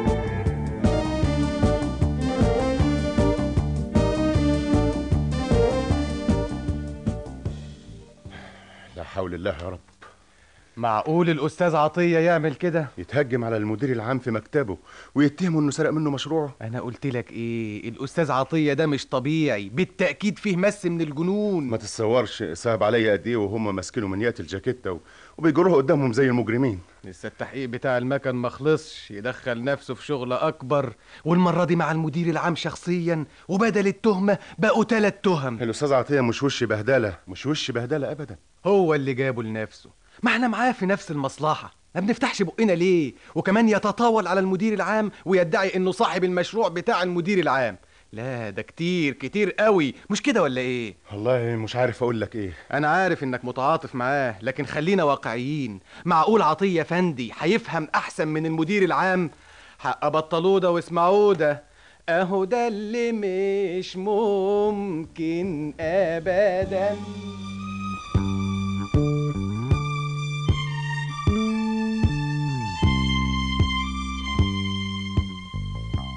[SPEAKER 12] لا حول الله يا رب
[SPEAKER 13] معقول الأستاذ عطية يعمل كده
[SPEAKER 12] يتهجم على المدير العام في مكتبه ويتهمه انه سرق منه مشروعه
[SPEAKER 13] أنا قلت لك إيه الأستاذ عطية ده مش طبيعي بالتأكيد فيه مس من الجنون
[SPEAKER 12] ما تتصورش صعب عليا قد ايه وهم ماسكينه من يات الجاكيته و... وبيجروها قدامهم زي المجرمين
[SPEAKER 13] لسه التحقيق بتاع المكن ما خلصش يدخل نفسه في شغل أكبر والمرة دي مع المدير العام شخصيا وبدل التهمة بقوا تلات تهم
[SPEAKER 12] الاستاذ عطيه مش وش بهدله مش وش بهدله ابدا
[SPEAKER 13] هو اللي جابه لنفسه ما احنا معاه في نفس المصلحة ما بنفتحش بقنا ليه وكمان يتطاول على المدير العام ويدعي انه صاحب المشروع بتاع المدير العام لا ده كتير كتير قوي مش كده ولا ايه
[SPEAKER 12] والله مش عارف اقول لك ايه
[SPEAKER 13] انا عارف انك متعاطف معاه لكن خلينا واقعيين معقول عطية فندي هيفهم احسن من المدير العام حق بطلوه ده واسمعوه ده اهو ده اللي مش ممكن ابدا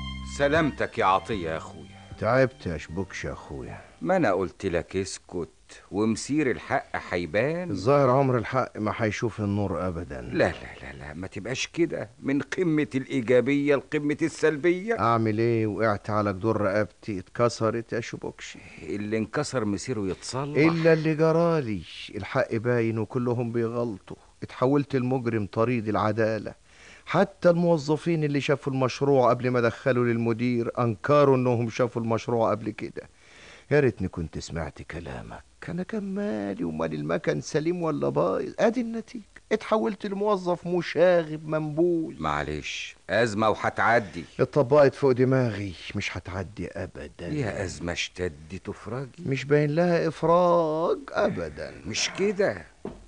[SPEAKER 8] سلامتك يا عطيه يا اخويا
[SPEAKER 4] تعبت يا شبوكش يا اخويا
[SPEAKER 8] ما انا قلت لك اسكت ومسير الحق هيبان
[SPEAKER 4] الظاهر عمر الحق ما هيشوف النور ابدا
[SPEAKER 8] لا لا لا لا ما تبقاش كده من قمة الإيجابية لقمة السلبية
[SPEAKER 4] اعمل ايه وقعت على جدور رقبتي اتكسرت يا شبوكشي
[SPEAKER 8] اللي انكسر مسيره يتصلح
[SPEAKER 4] الا اللي جرالي الحق باين وكلهم بيغلطوا اتحولت المجرم طريد العداله حتى الموظفين اللي شافوا المشروع قبل ما دخلوا للمدير انكروا انهم شافوا المشروع قبل كده يا ريتني كنت سمعت كلامك انا كان مالي ومال المكن سليم ولا بايظ ادي النتيجه اتحولت لموظف مشاغب منبوذ
[SPEAKER 8] معلش أزمة وهتعدي
[SPEAKER 4] اتطبقت فوق دماغي مش هتعدي ابدا
[SPEAKER 8] يا أزمة اشتد تفرجي
[SPEAKER 4] مش باين لها افراج ابدا
[SPEAKER 8] مش كده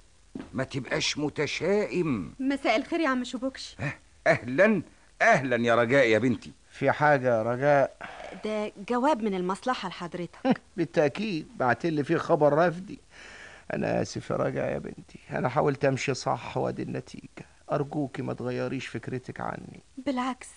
[SPEAKER 8] ما تبقاش متشائم
[SPEAKER 7] مساء الخير يا عم شبوكش
[SPEAKER 8] أهلا أهلا يا رجاء يا بنتي
[SPEAKER 4] في حاجه يا رجاء
[SPEAKER 7] ده جواب من المصلحة لحضرتك
[SPEAKER 4] بالتاكيد بعتلي فيه خبر رفدي انا اسف يا رجاء يا بنتي انا حاولت امشي صح وادي النتيجه ارجوكي ما تغيريش فكرتك عني
[SPEAKER 7] بالعكس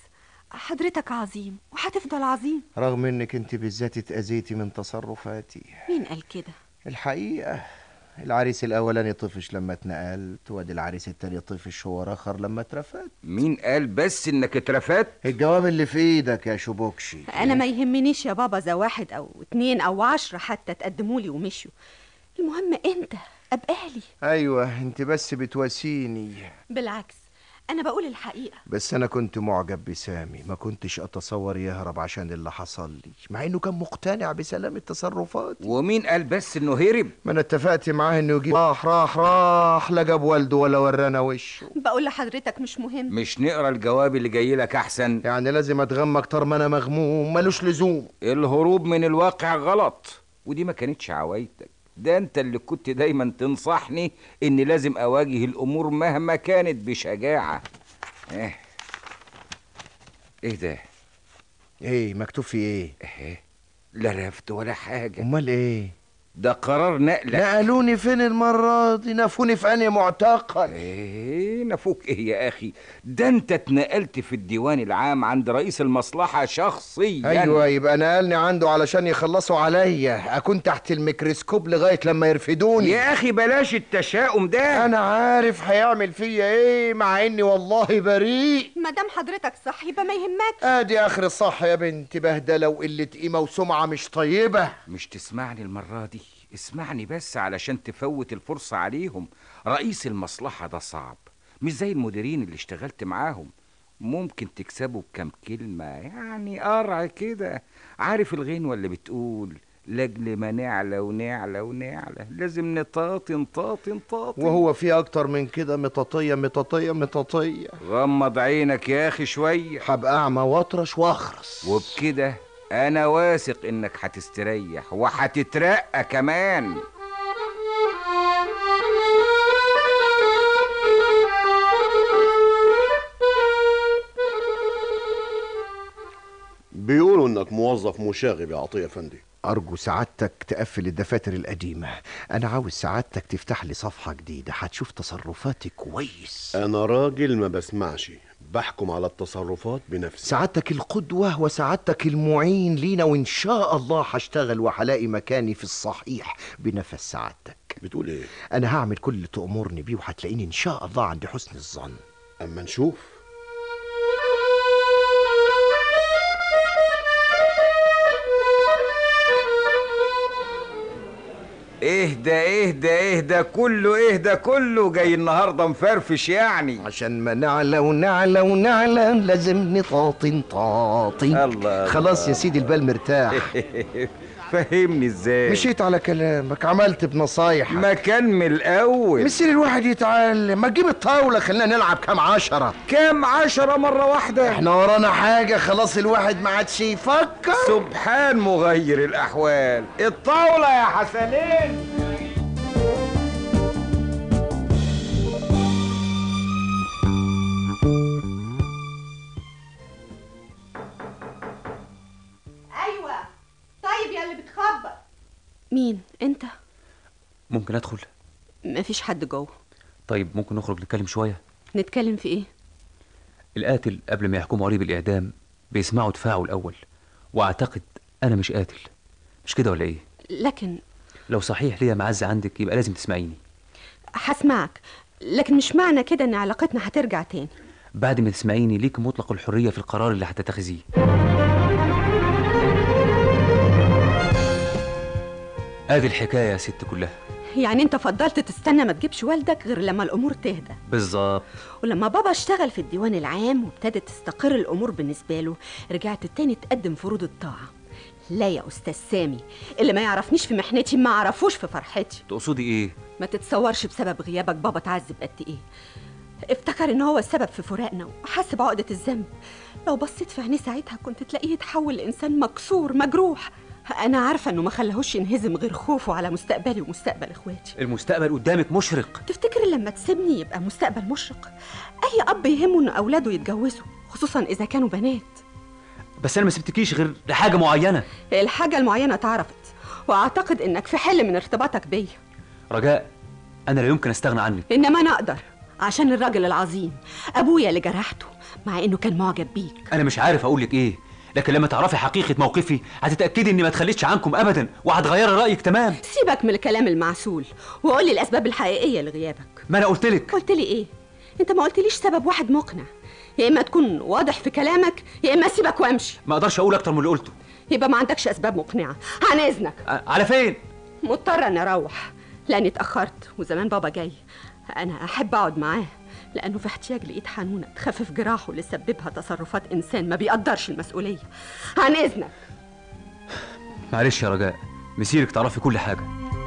[SPEAKER 7] حضرتك عظيم وهتفضل عظيم
[SPEAKER 4] رغم انك انت بالذات اتاذيتي من تصرفاتي
[SPEAKER 7] مين قال كده
[SPEAKER 4] الحقيقه العريس الاولاني طفش لما اتنقلت وادي العريس التاني طفش هو رخر لما اترفدت
[SPEAKER 8] مين قال بس انك اترفدت
[SPEAKER 4] الجواب اللي في ايدك يا شبوكشي
[SPEAKER 7] انا ما يهمنيش يا بابا اذا واحد او اتنين او عشرة حتى تقدموا لي ومشوا المهم انت ابقالي
[SPEAKER 4] ايوه انت بس بتواسيني
[SPEAKER 7] بالعكس انا بقول الحقيقة
[SPEAKER 4] بس انا كنت معجب بسامي ما كنتش اتصور يهرب عشان اللي حصل لي مع انه كان مقتنع بسلامة تصرفاتي
[SPEAKER 8] ومين قال بس انه هرب
[SPEAKER 4] ما انا اتفقت معاه انه يجيب راح راح راح لا جاب والده ولا ورانا وشه
[SPEAKER 7] بقول لحضرتك مش مهم
[SPEAKER 8] مش نقرا الجواب اللي جاي لك احسن
[SPEAKER 4] يعني لازم اتغم اكتر ما انا مغموم ملوش لزوم
[SPEAKER 8] الهروب من الواقع غلط ودي ما كانتش عوايدك ده انت اللي كنت دايما تنصحني اني لازم اواجه الامور مهما كانت بشجاعة ايه ايه ده
[SPEAKER 4] ايه مكتوب في ايه
[SPEAKER 8] ايه لا رفض ولا حاجة
[SPEAKER 4] امال ايه
[SPEAKER 8] ده قرار نقلة
[SPEAKER 4] نقلوني فين المرة دي نفوني في انهي معتقل
[SPEAKER 8] ايه نفوك ايه يا اخي ده انت اتنقلت في الديوان العام عند رئيس المصلحة شخصيا
[SPEAKER 4] ايوه يبقى نقلني عنده علشان يخلصوا عليا اكون تحت الميكروسكوب لغايه لما يرفدوني
[SPEAKER 8] يا اخي بلاش التشاؤم ده
[SPEAKER 4] انا عارف هيعمل فيا ايه مع اني والله بريء
[SPEAKER 7] ما دام حضرتك صح يبقى ما يهمكش
[SPEAKER 4] ادي اخر الصح يا بنتي بهدله وقله قيمه وسمعه مش طيبه
[SPEAKER 8] مش تسمعني المرة دي اسمعني بس علشان تفوت الفرصة عليهم رئيس المصلحة ده صعب مش زي المديرين اللي اشتغلت معاهم ممكن تكسبه بكم كلمة يعني قرع كده عارف الغنوة اللي بتقول لاجل ما نعلى ونعلى ونعلى لازم نطاطي نطاطي نطاطي
[SPEAKER 4] وهو في اكتر من كده مطاطيه مطاطيه مطاطيه
[SPEAKER 8] غمض عينك يا اخي شوية
[SPEAKER 4] هبقى اعمى واطرش واخرس
[SPEAKER 8] وبكده انا واثق انك هتستريح وهتترقى كمان
[SPEAKER 14] بيقولوا انك موظف مشاغب يا عطيه فندي
[SPEAKER 4] أرجو سعادتك تقفل الدفاتر القديمة أنا عاوز سعادتك تفتح لي صفحة جديدة هتشوف تصرفاتي كويس
[SPEAKER 14] انا راجل ما بسمعش بحكم على التصرفات بنفسي
[SPEAKER 4] سعادتك القدوة وسعادتك المعين لينا وإن شاء الله هشتغل وهلاقي مكاني في الصحيح بنفس سعادتك
[SPEAKER 14] بتقول ايه
[SPEAKER 4] أنا هعمل كل اللي تأمرني بيه وهتلاقيني إن شاء الله عند حسن الظن
[SPEAKER 14] اما نشوف
[SPEAKER 8] اهدى اهدى اهدى كله اهدى كله جاي النهارده مفرفش يعني
[SPEAKER 4] عشان ما نعلى ونعلى ونعلى لازم نطاطي نطاطي
[SPEAKER 8] الله
[SPEAKER 4] خلاص يا سيدي البال مرتاح
[SPEAKER 8] فهمني ازاي
[SPEAKER 4] مشيت على كلامك عملت بنصايحك
[SPEAKER 8] ما كان من الاول
[SPEAKER 4] مسير الواحد يتعلم ما تجيب الطاولة خلينا نلعب كام عشرة
[SPEAKER 8] كام عشرة مرة واحدة
[SPEAKER 4] احنا ورانا حاجة خلاص الواحد ما عادش يفكر
[SPEAKER 8] سبحان مغير الاحوال الطاولة يا حسنين
[SPEAKER 7] ايوه طيب يا اللي بتخبط مين انت
[SPEAKER 10] ممكن ادخل
[SPEAKER 7] مفيش حد جوه
[SPEAKER 10] طيب ممكن نخرج نتكلم شويه
[SPEAKER 7] نتكلم في ايه
[SPEAKER 10] القاتل قبل ما يحكموا عليه بالاعدام بيسمعوا دفاعه الاول واعتقد انا مش قاتل مش كده ولا ايه
[SPEAKER 7] لكن
[SPEAKER 10] لو صحيح ليا معزة عندك يبقى لازم تسمعيني
[SPEAKER 7] هسمعك لكن مش معنى كده ان علاقتنا هترجع تاني
[SPEAKER 10] بعد ما تسمعيني ليك مطلق الحرية في القرار اللي هتتخذيه ادي الحكاية يا ست كلها
[SPEAKER 7] يعني انت فضلت تستنى ما تجيبش والدك غير لما الامور تهدى
[SPEAKER 10] بالظبط
[SPEAKER 7] ولما بابا اشتغل في الديوان العام وابتدت تستقر الامور بالنسبه له رجعت تاني تقدم فروض الطاعه لا يا استاذ سامي اللي ما يعرفنيش في محنتي ما عرفوش في فرحتي
[SPEAKER 10] تقصدي ايه
[SPEAKER 7] ما تتصورش بسبب غيابك بابا اتعذب قد ايه افتكر ان هو السبب في فراقنا وحس بعقدة الذنب لو بصيت في عينيه ساعتها كنت تلاقيه يتحول لانسان مكسور مجروح انا عارفه انه ما خلاهوش ينهزم غير خوفه على مستقبلي ومستقبل اخواتي
[SPEAKER 10] المستقبل قدامك مشرق
[SPEAKER 7] تفتكر لما تسيبني يبقى مستقبل مشرق اي اب يهمه ان اولاده يتجوزوا خصوصا اذا كانوا بنات
[SPEAKER 10] بس انا ما سبتكيش غير لحاجة معينة
[SPEAKER 7] الحاجه المعينه اتعرفت واعتقد انك في حل من ارتباطك بيا
[SPEAKER 10] رجاء انا لا يمكن استغنى عنك
[SPEAKER 7] انما انا اقدر عشان الراجل العظيم ابويا اللي جرحته مع انه كان معجب بيك
[SPEAKER 10] انا مش عارف اقول لك ايه لكن لما تعرفي حقيقة موقفي هتتأكدي اني ما اتخليتش عنكم ابدا وهتغيري رأيك تمام
[SPEAKER 7] سيبك من الكلام المعسول وقول لي الاسباب الحقيقيه لغيابك
[SPEAKER 10] ما انا قلت لك
[SPEAKER 7] قلت لي ايه انت ما قلتليش سبب واحد مقنع يا اما تكون واضح في كلامك يا اما اسيبك وامشي
[SPEAKER 10] ما اقدرش اقول اكتر من اللي قلته
[SPEAKER 7] يبقى ما عندكش اسباب مقنعه عن اذنك
[SPEAKER 10] على فين
[SPEAKER 7] مضطره اني اروح لاني اتاخرت وزمان بابا جاي انا احب اقعد معاه لانه في احتياج لايد حنونه تخفف جراحه اللي سببها تصرفات انسان ما بيقدرش المسؤوليه عن اذنك
[SPEAKER 10] معلش يا رجاء مسيرك تعرفي كل حاجة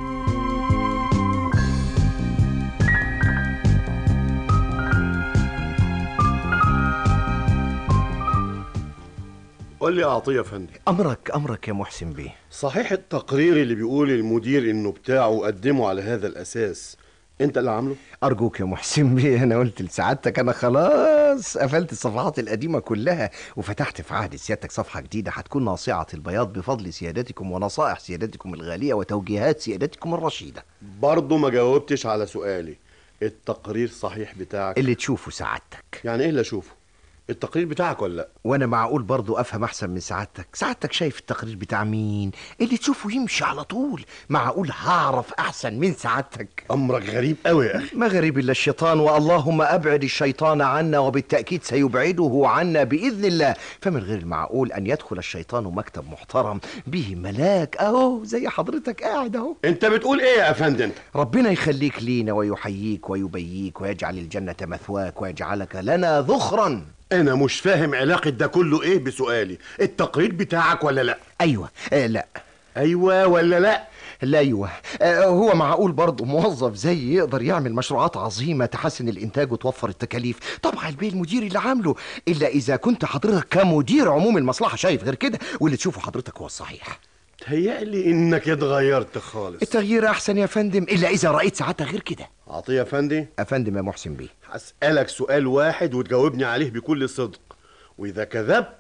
[SPEAKER 14] قول لي يا عطية يا فندم
[SPEAKER 4] امرك امرك يا محسن بيه
[SPEAKER 14] صحيح التقرير اللي بيقول المدير انه بتاعه قدمه على هذا الاساس انت اللي عامله
[SPEAKER 4] ارجوك يا محسن بيه انا قلت لسعادتك انا خلاص قفلت الصفحات القديمه كلها وفتحت في عهد سيادتك صفحه جديده هتكون ناصعه البياض بفضل سيادتكم ونصائح سيادتكم الغاليه وتوجيهات سيادتكم الرشيده
[SPEAKER 14] برضه ما جاوبتش على سؤالي التقرير صحيح بتاعك
[SPEAKER 4] اللي تشوفه سعادتك
[SPEAKER 14] يعني ايه اللي اشوفه التقرير بتاعك ولا لا
[SPEAKER 4] وانا معقول برضو افهم احسن من سعادتك سعادتك شايف التقرير بتاع مين اللي تشوفه يمشي على طول معقول هعرف احسن من سعادتك
[SPEAKER 14] امرك غريب قوي يا اخي
[SPEAKER 4] ما غريب الا الشيطان واللهم ابعد الشيطان عنا وبالتاكيد سيبعده عنا باذن الله فمن غير المعقول ان يدخل الشيطان مكتب محترم به ملاك اهو زي حضرتك قاعد اهو
[SPEAKER 14] انت بتقول ايه يا افندم انت
[SPEAKER 4] ربنا يخليك لينا ويحييك ويبييك ويجعل الجنه مثواك ويجعلك لنا ذخرا
[SPEAKER 14] انا مش فاهم علاقه ده كله ايه بسؤالي التقرير بتاعك ولا لا
[SPEAKER 4] ايوه آه لا
[SPEAKER 14] ايوه ولا لا
[SPEAKER 4] لا ايوه آه هو معقول برضه موظف زي يقدر يعمل مشروعات عظيمه تحسن الانتاج وتوفر التكاليف طبعا البيه المدير اللي عامله الا اذا كنت حضرتك كمدير عموم المصلحه شايف غير كده واللي تشوفه حضرتك هو الصحيح
[SPEAKER 14] تهيألي انك اتغيرت خالص
[SPEAKER 4] التغيير احسن يا فندم الا اذا رايت ساعتها غير كده
[SPEAKER 14] عطيه افندي
[SPEAKER 4] افندم يا محسن بيه
[SPEAKER 14] هسألك سؤال واحد وتجاوبني عليه بكل صدق وإذا كذبت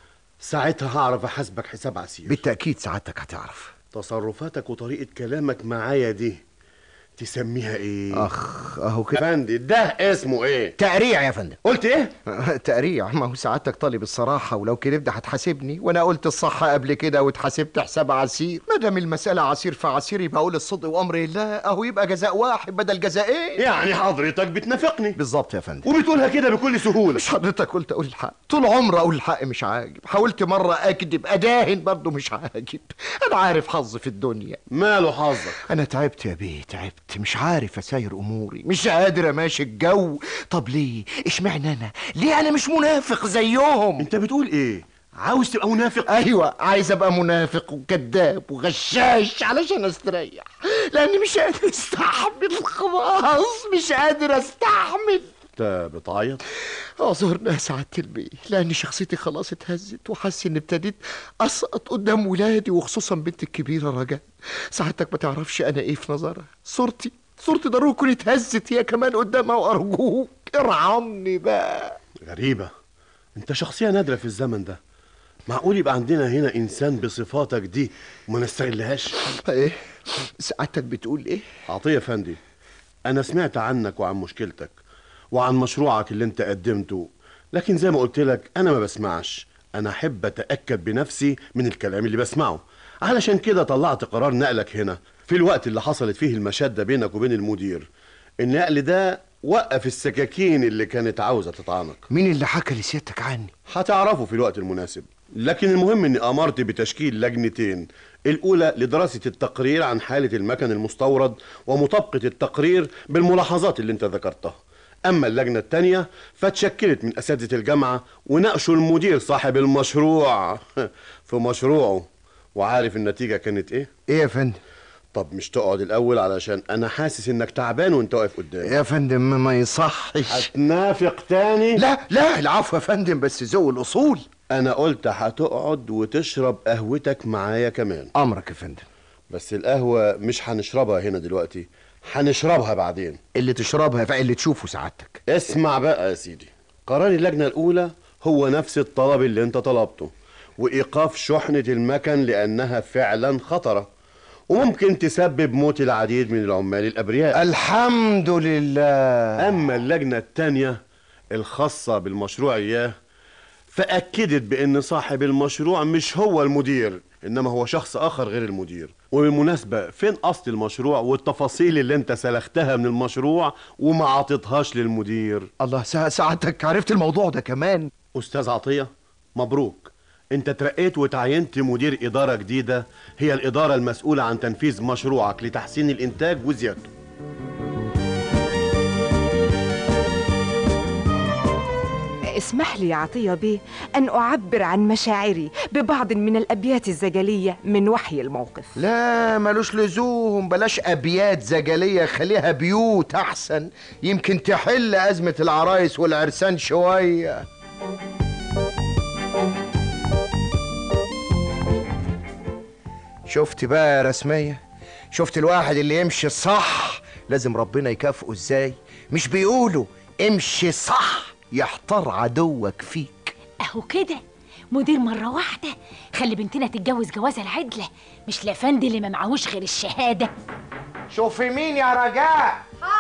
[SPEAKER 14] ساعتها هعرف أحاسبك حساب عسير
[SPEAKER 4] بالتأكيد سعادتك هتعرف
[SPEAKER 14] تصرفاتك وطريقة كلامك معايا دي تسميها ايه؟
[SPEAKER 4] اخ اهو كده
[SPEAKER 14] فندي ده اسمه ايه؟
[SPEAKER 4] تقريع يا فندم
[SPEAKER 14] قلت ايه؟
[SPEAKER 4] تقريع ما هو سعادتك طالب الصراحة ولو كذبت هتحاسبني وانا قلت الصح قبل كده واتحاسبت حساب عسير ما دام المسألة عسير فعسير يبقى اقول الصدق وامر الله اهو يبقى جزاء واحد بدل جزائين
[SPEAKER 14] يعني حضرتك بتنافقني
[SPEAKER 4] بالظبط يا فندم
[SPEAKER 14] وبتقولها كده بكل سهولة
[SPEAKER 4] مش حضرتك قلت اقول الحق طول عمري اقول الحق مش عاجب حاولت مرة اكذب اداهن برضه مش عاجب انا عارف حظي في الدنيا
[SPEAKER 14] ماله حظك؟
[SPEAKER 4] انا تعبت يا بيه تعبت مش عارف اساير اموري مش قادر اماشي الجو طب ليه اشمعنى انا ليه انا مش منافق زيهم
[SPEAKER 14] انت بتقول ايه عاوز تبقى منافق
[SPEAKER 4] ايوه عايز ابقى منافق وكذاب وغشاش علشان استريح لاني مش قادر استحمل خلاص مش قادر استحمل
[SPEAKER 14] انت بتعيط
[SPEAKER 4] اعذرنا يا سعادة البيه لأن شخصيتي خلاص اتهزت وحاسس إني ابتديت أسقط قدام ولادي وخصوصا بنتي الكبيرة رجاء سعادتك ما تعرفش أنا إيه في نظرها صورتي صورتي ضروري تكون اتهزت هي كمان قدامها وأرجوك ارحمني بقى
[SPEAKER 14] غريبة انت شخصية نادرة في الزمن ده معقول يبقى عندنا هنا انسان بصفاتك دي وما نستغلهاش
[SPEAKER 4] ايه سعادتك بتقول ايه
[SPEAKER 14] عطية فندي انا سمعت عنك وعن مشكلتك وعن مشروعك اللي انت قدمته لكن زي ما قلت لك انا ما بسمعش انا احب اتاكد بنفسي من الكلام اللي بسمعه علشان كده طلعت قرار نقلك هنا في الوقت اللي حصلت فيه المشادة بينك وبين المدير النقل ده وقف السكاكين اللي كانت عاوزة تطعنك
[SPEAKER 4] مين اللي حكى لسيادتك عني
[SPEAKER 14] هتعرفه في الوقت المناسب لكن المهم اني امرت بتشكيل لجنتين الاولى لدراسة التقرير عن حالة المكن المستورد ومطابقة التقرير بالملاحظات اللي انت ذكرتها اما اللجنة التانية فتشكلت من اساتذة الجامعة وناقشوا المدير صاحب المشروع في مشروعه وعارف النتيجة كانت ايه
[SPEAKER 4] ايه يا فندم
[SPEAKER 14] طب مش تقعد الاول علشان انا حاسس انك تعبان وانت واقف قدامي
[SPEAKER 4] يا فندم ما يصحش
[SPEAKER 14] هتنافق تاني
[SPEAKER 4] لا لا العفو يا فندم بس ذوق الاصول
[SPEAKER 14] انا قلت هتقعد وتشرب قهوتك معايا كمان
[SPEAKER 4] امرك يا فندم
[SPEAKER 14] بس القهوة مش هنشربها هنا دلوقتي هنشربها بعدين
[SPEAKER 4] اللي تشربها بقى اللي تشوفه سعادتك
[SPEAKER 14] اسمع بقى يا سيدي قرار اللجنة الأولى هو نفس الطلب اللي انت طلبته وإيقاف شحنة المكن لأنها فعلا خطرة وممكن تسبب موت العديد من العمال الأبرياء
[SPEAKER 4] الحمد لله
[SPEAKER 14] أما اللجنة التانية الخاصة بالمشروع إياه فأكدت بأن صاحب المشروع مش هو المدير إنما هو شخص آخر غير المدير وبالمناسبة فين أصل المشروع والتفاصيل اللي أنت سلختها من المشروع وما عطيتهاش للمدير
[SPEAKER 4] الله سع- سعادتك عرفت الموضوع ده كمان
[SPEAKER 14] أستاذ عطية مبروك أنت ترقيت وتعينت مدير إدارة جديدة هي الإدارة المسؤولة عن تنفيذ مشروعك لتحسين الإنتاج وزيادته
[SPEAKER 3] اسمح لي يا عطية بيه أن أعبر عن مشاعري ببعض من الأبيات الزجلية من وحي الموقف
[SPEAKER 4] لا ملوش لزوم بلاش ابيات زجليه خليها بيوت احسن يمكن تحل ازمه العرايس والعرسان شويه شفت بقى يا رسميه شفت الواحد اللي يمشي صح لازم ربنا يكافئه ازاي مش بيقولوا امشي صح يحتار عدوك فيك
[SPEAKER 6] اهو كده مدير مرة واحدة خلي بنتنا تتجوز جوازة العدلة مش الافندي اللي ما معهوش غير الشهادة
[SPEAKER 4] شوفي مين يا رجاء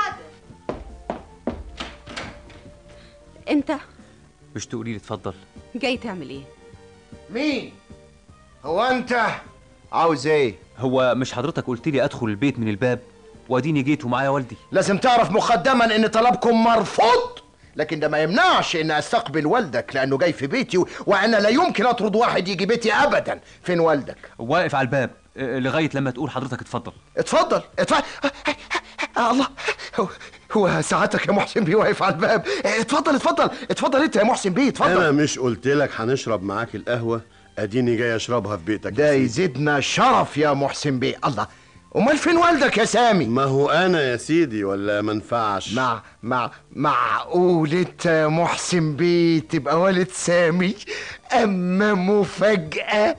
[SPEAKER 7] انت
[SPEAKER 10] مش تقولي لي اتفضل
[SPEAKER 7] جاي تعمل ايه
[SPEAKER 4] مين هو انت عاوز ايه
[SPEAKER 10] هو مش حضرتك قلت لي ادخل البيت من الباب واديني جيت ومعايا والدي
[SPEAKER 4] لازم تعرف مقدما ان طلبكم مرفوض لكن ده ما يمنعش ان استقبل والدك لانه جاي في بيتي و... وانا لا يمكن اطرد واحد يجي بيتي ابدا فين والدك
[SPEAKER 10] واقف على الباب آه، لغايه لما تقول حضرتك اتفضل
[SPEAKER 4] اتفضل اتفضل آه الله هو, هو ساعتك يا محسن بيه واقف على الباب اتفضل اتفضل اتفضل انت يا محسن بيه اتفضل
[SPEAKER 14] أنا مش قلت لك هنشرب معاك القهوة أديني جاي أشربها في بيتك
[SPEAKER 4] ده يزيدنا شرف يا محسن بيه الله امال فين والدك يا سامي
[SPEAKER 14] ما هو أنا يا سيدي ولا منفعش
[SPEAKER 4] مع مع معقول انت يا محسن بيه تبقى والد سامي اما مفاجأة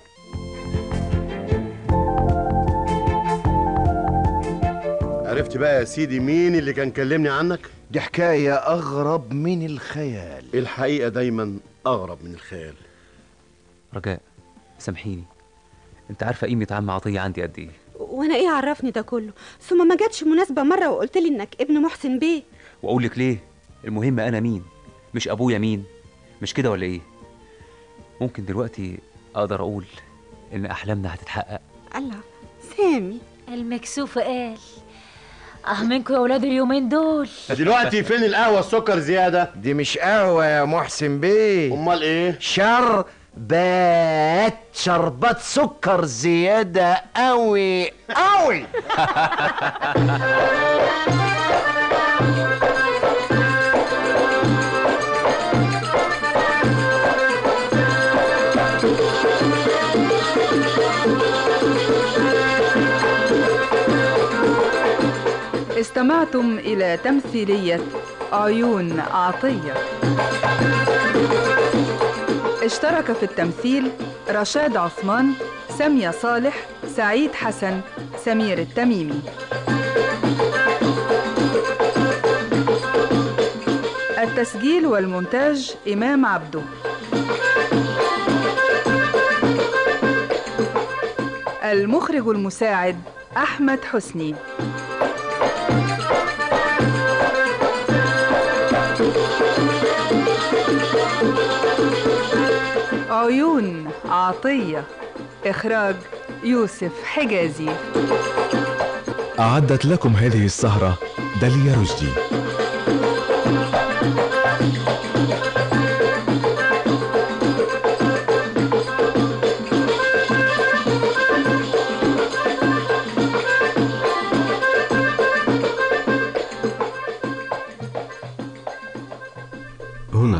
[SPEAKER 14] عرفت بقى يا سيدي مين اللي كان كلمني عنك
[SPEAKER 4] دي حكاية أغرب من الخيال
[SPEAKER 14] الحقيقة دايما أغرب من الخيال
[SPEAKER 10] رجاء سامحيني انت عارفه قيمه عم عطيه عندي قد ايه
[SPEAKER 7] وانا ايه عرفني ده كله ثم ما جاتش مناسبه مره وقلت لي انك ابن محسن بيه
[SPEAKER 10] واقول لك ليه المهم انا مين مش ابويا مين مش كده ولا ايه ممكن دلوقتي اقدر اقول ان احلامنا هتتحقق
[SPEAKER 7] الله سامي
[SPEAKER 6] المكسوف قال اه منكم يا ولاد اليومين دول
[SPEAKER 14] دلوقتي فين القهوة السكر زيادة
[SPEAKER 4] دي مش قهوة يا محسن بيه
[SPEAKER 14] أمال إيه
[SPEAKER 4] شربات شربات سكر زيادة قوي قوي
[SPEAKER 2] استمعتم إلى تمثيلية عيون عطية اشترك في التمثيل رشاد عثمان سامية صالح سعيد حسن سمير التميمي التسجيل والمونتاج إمام عبده المخرج المساعد أحمد حسني عيون عطية إخراج يوسف حجازي
[SPEAKER 15] أعدت لكم هذه السهرة داليا رشدي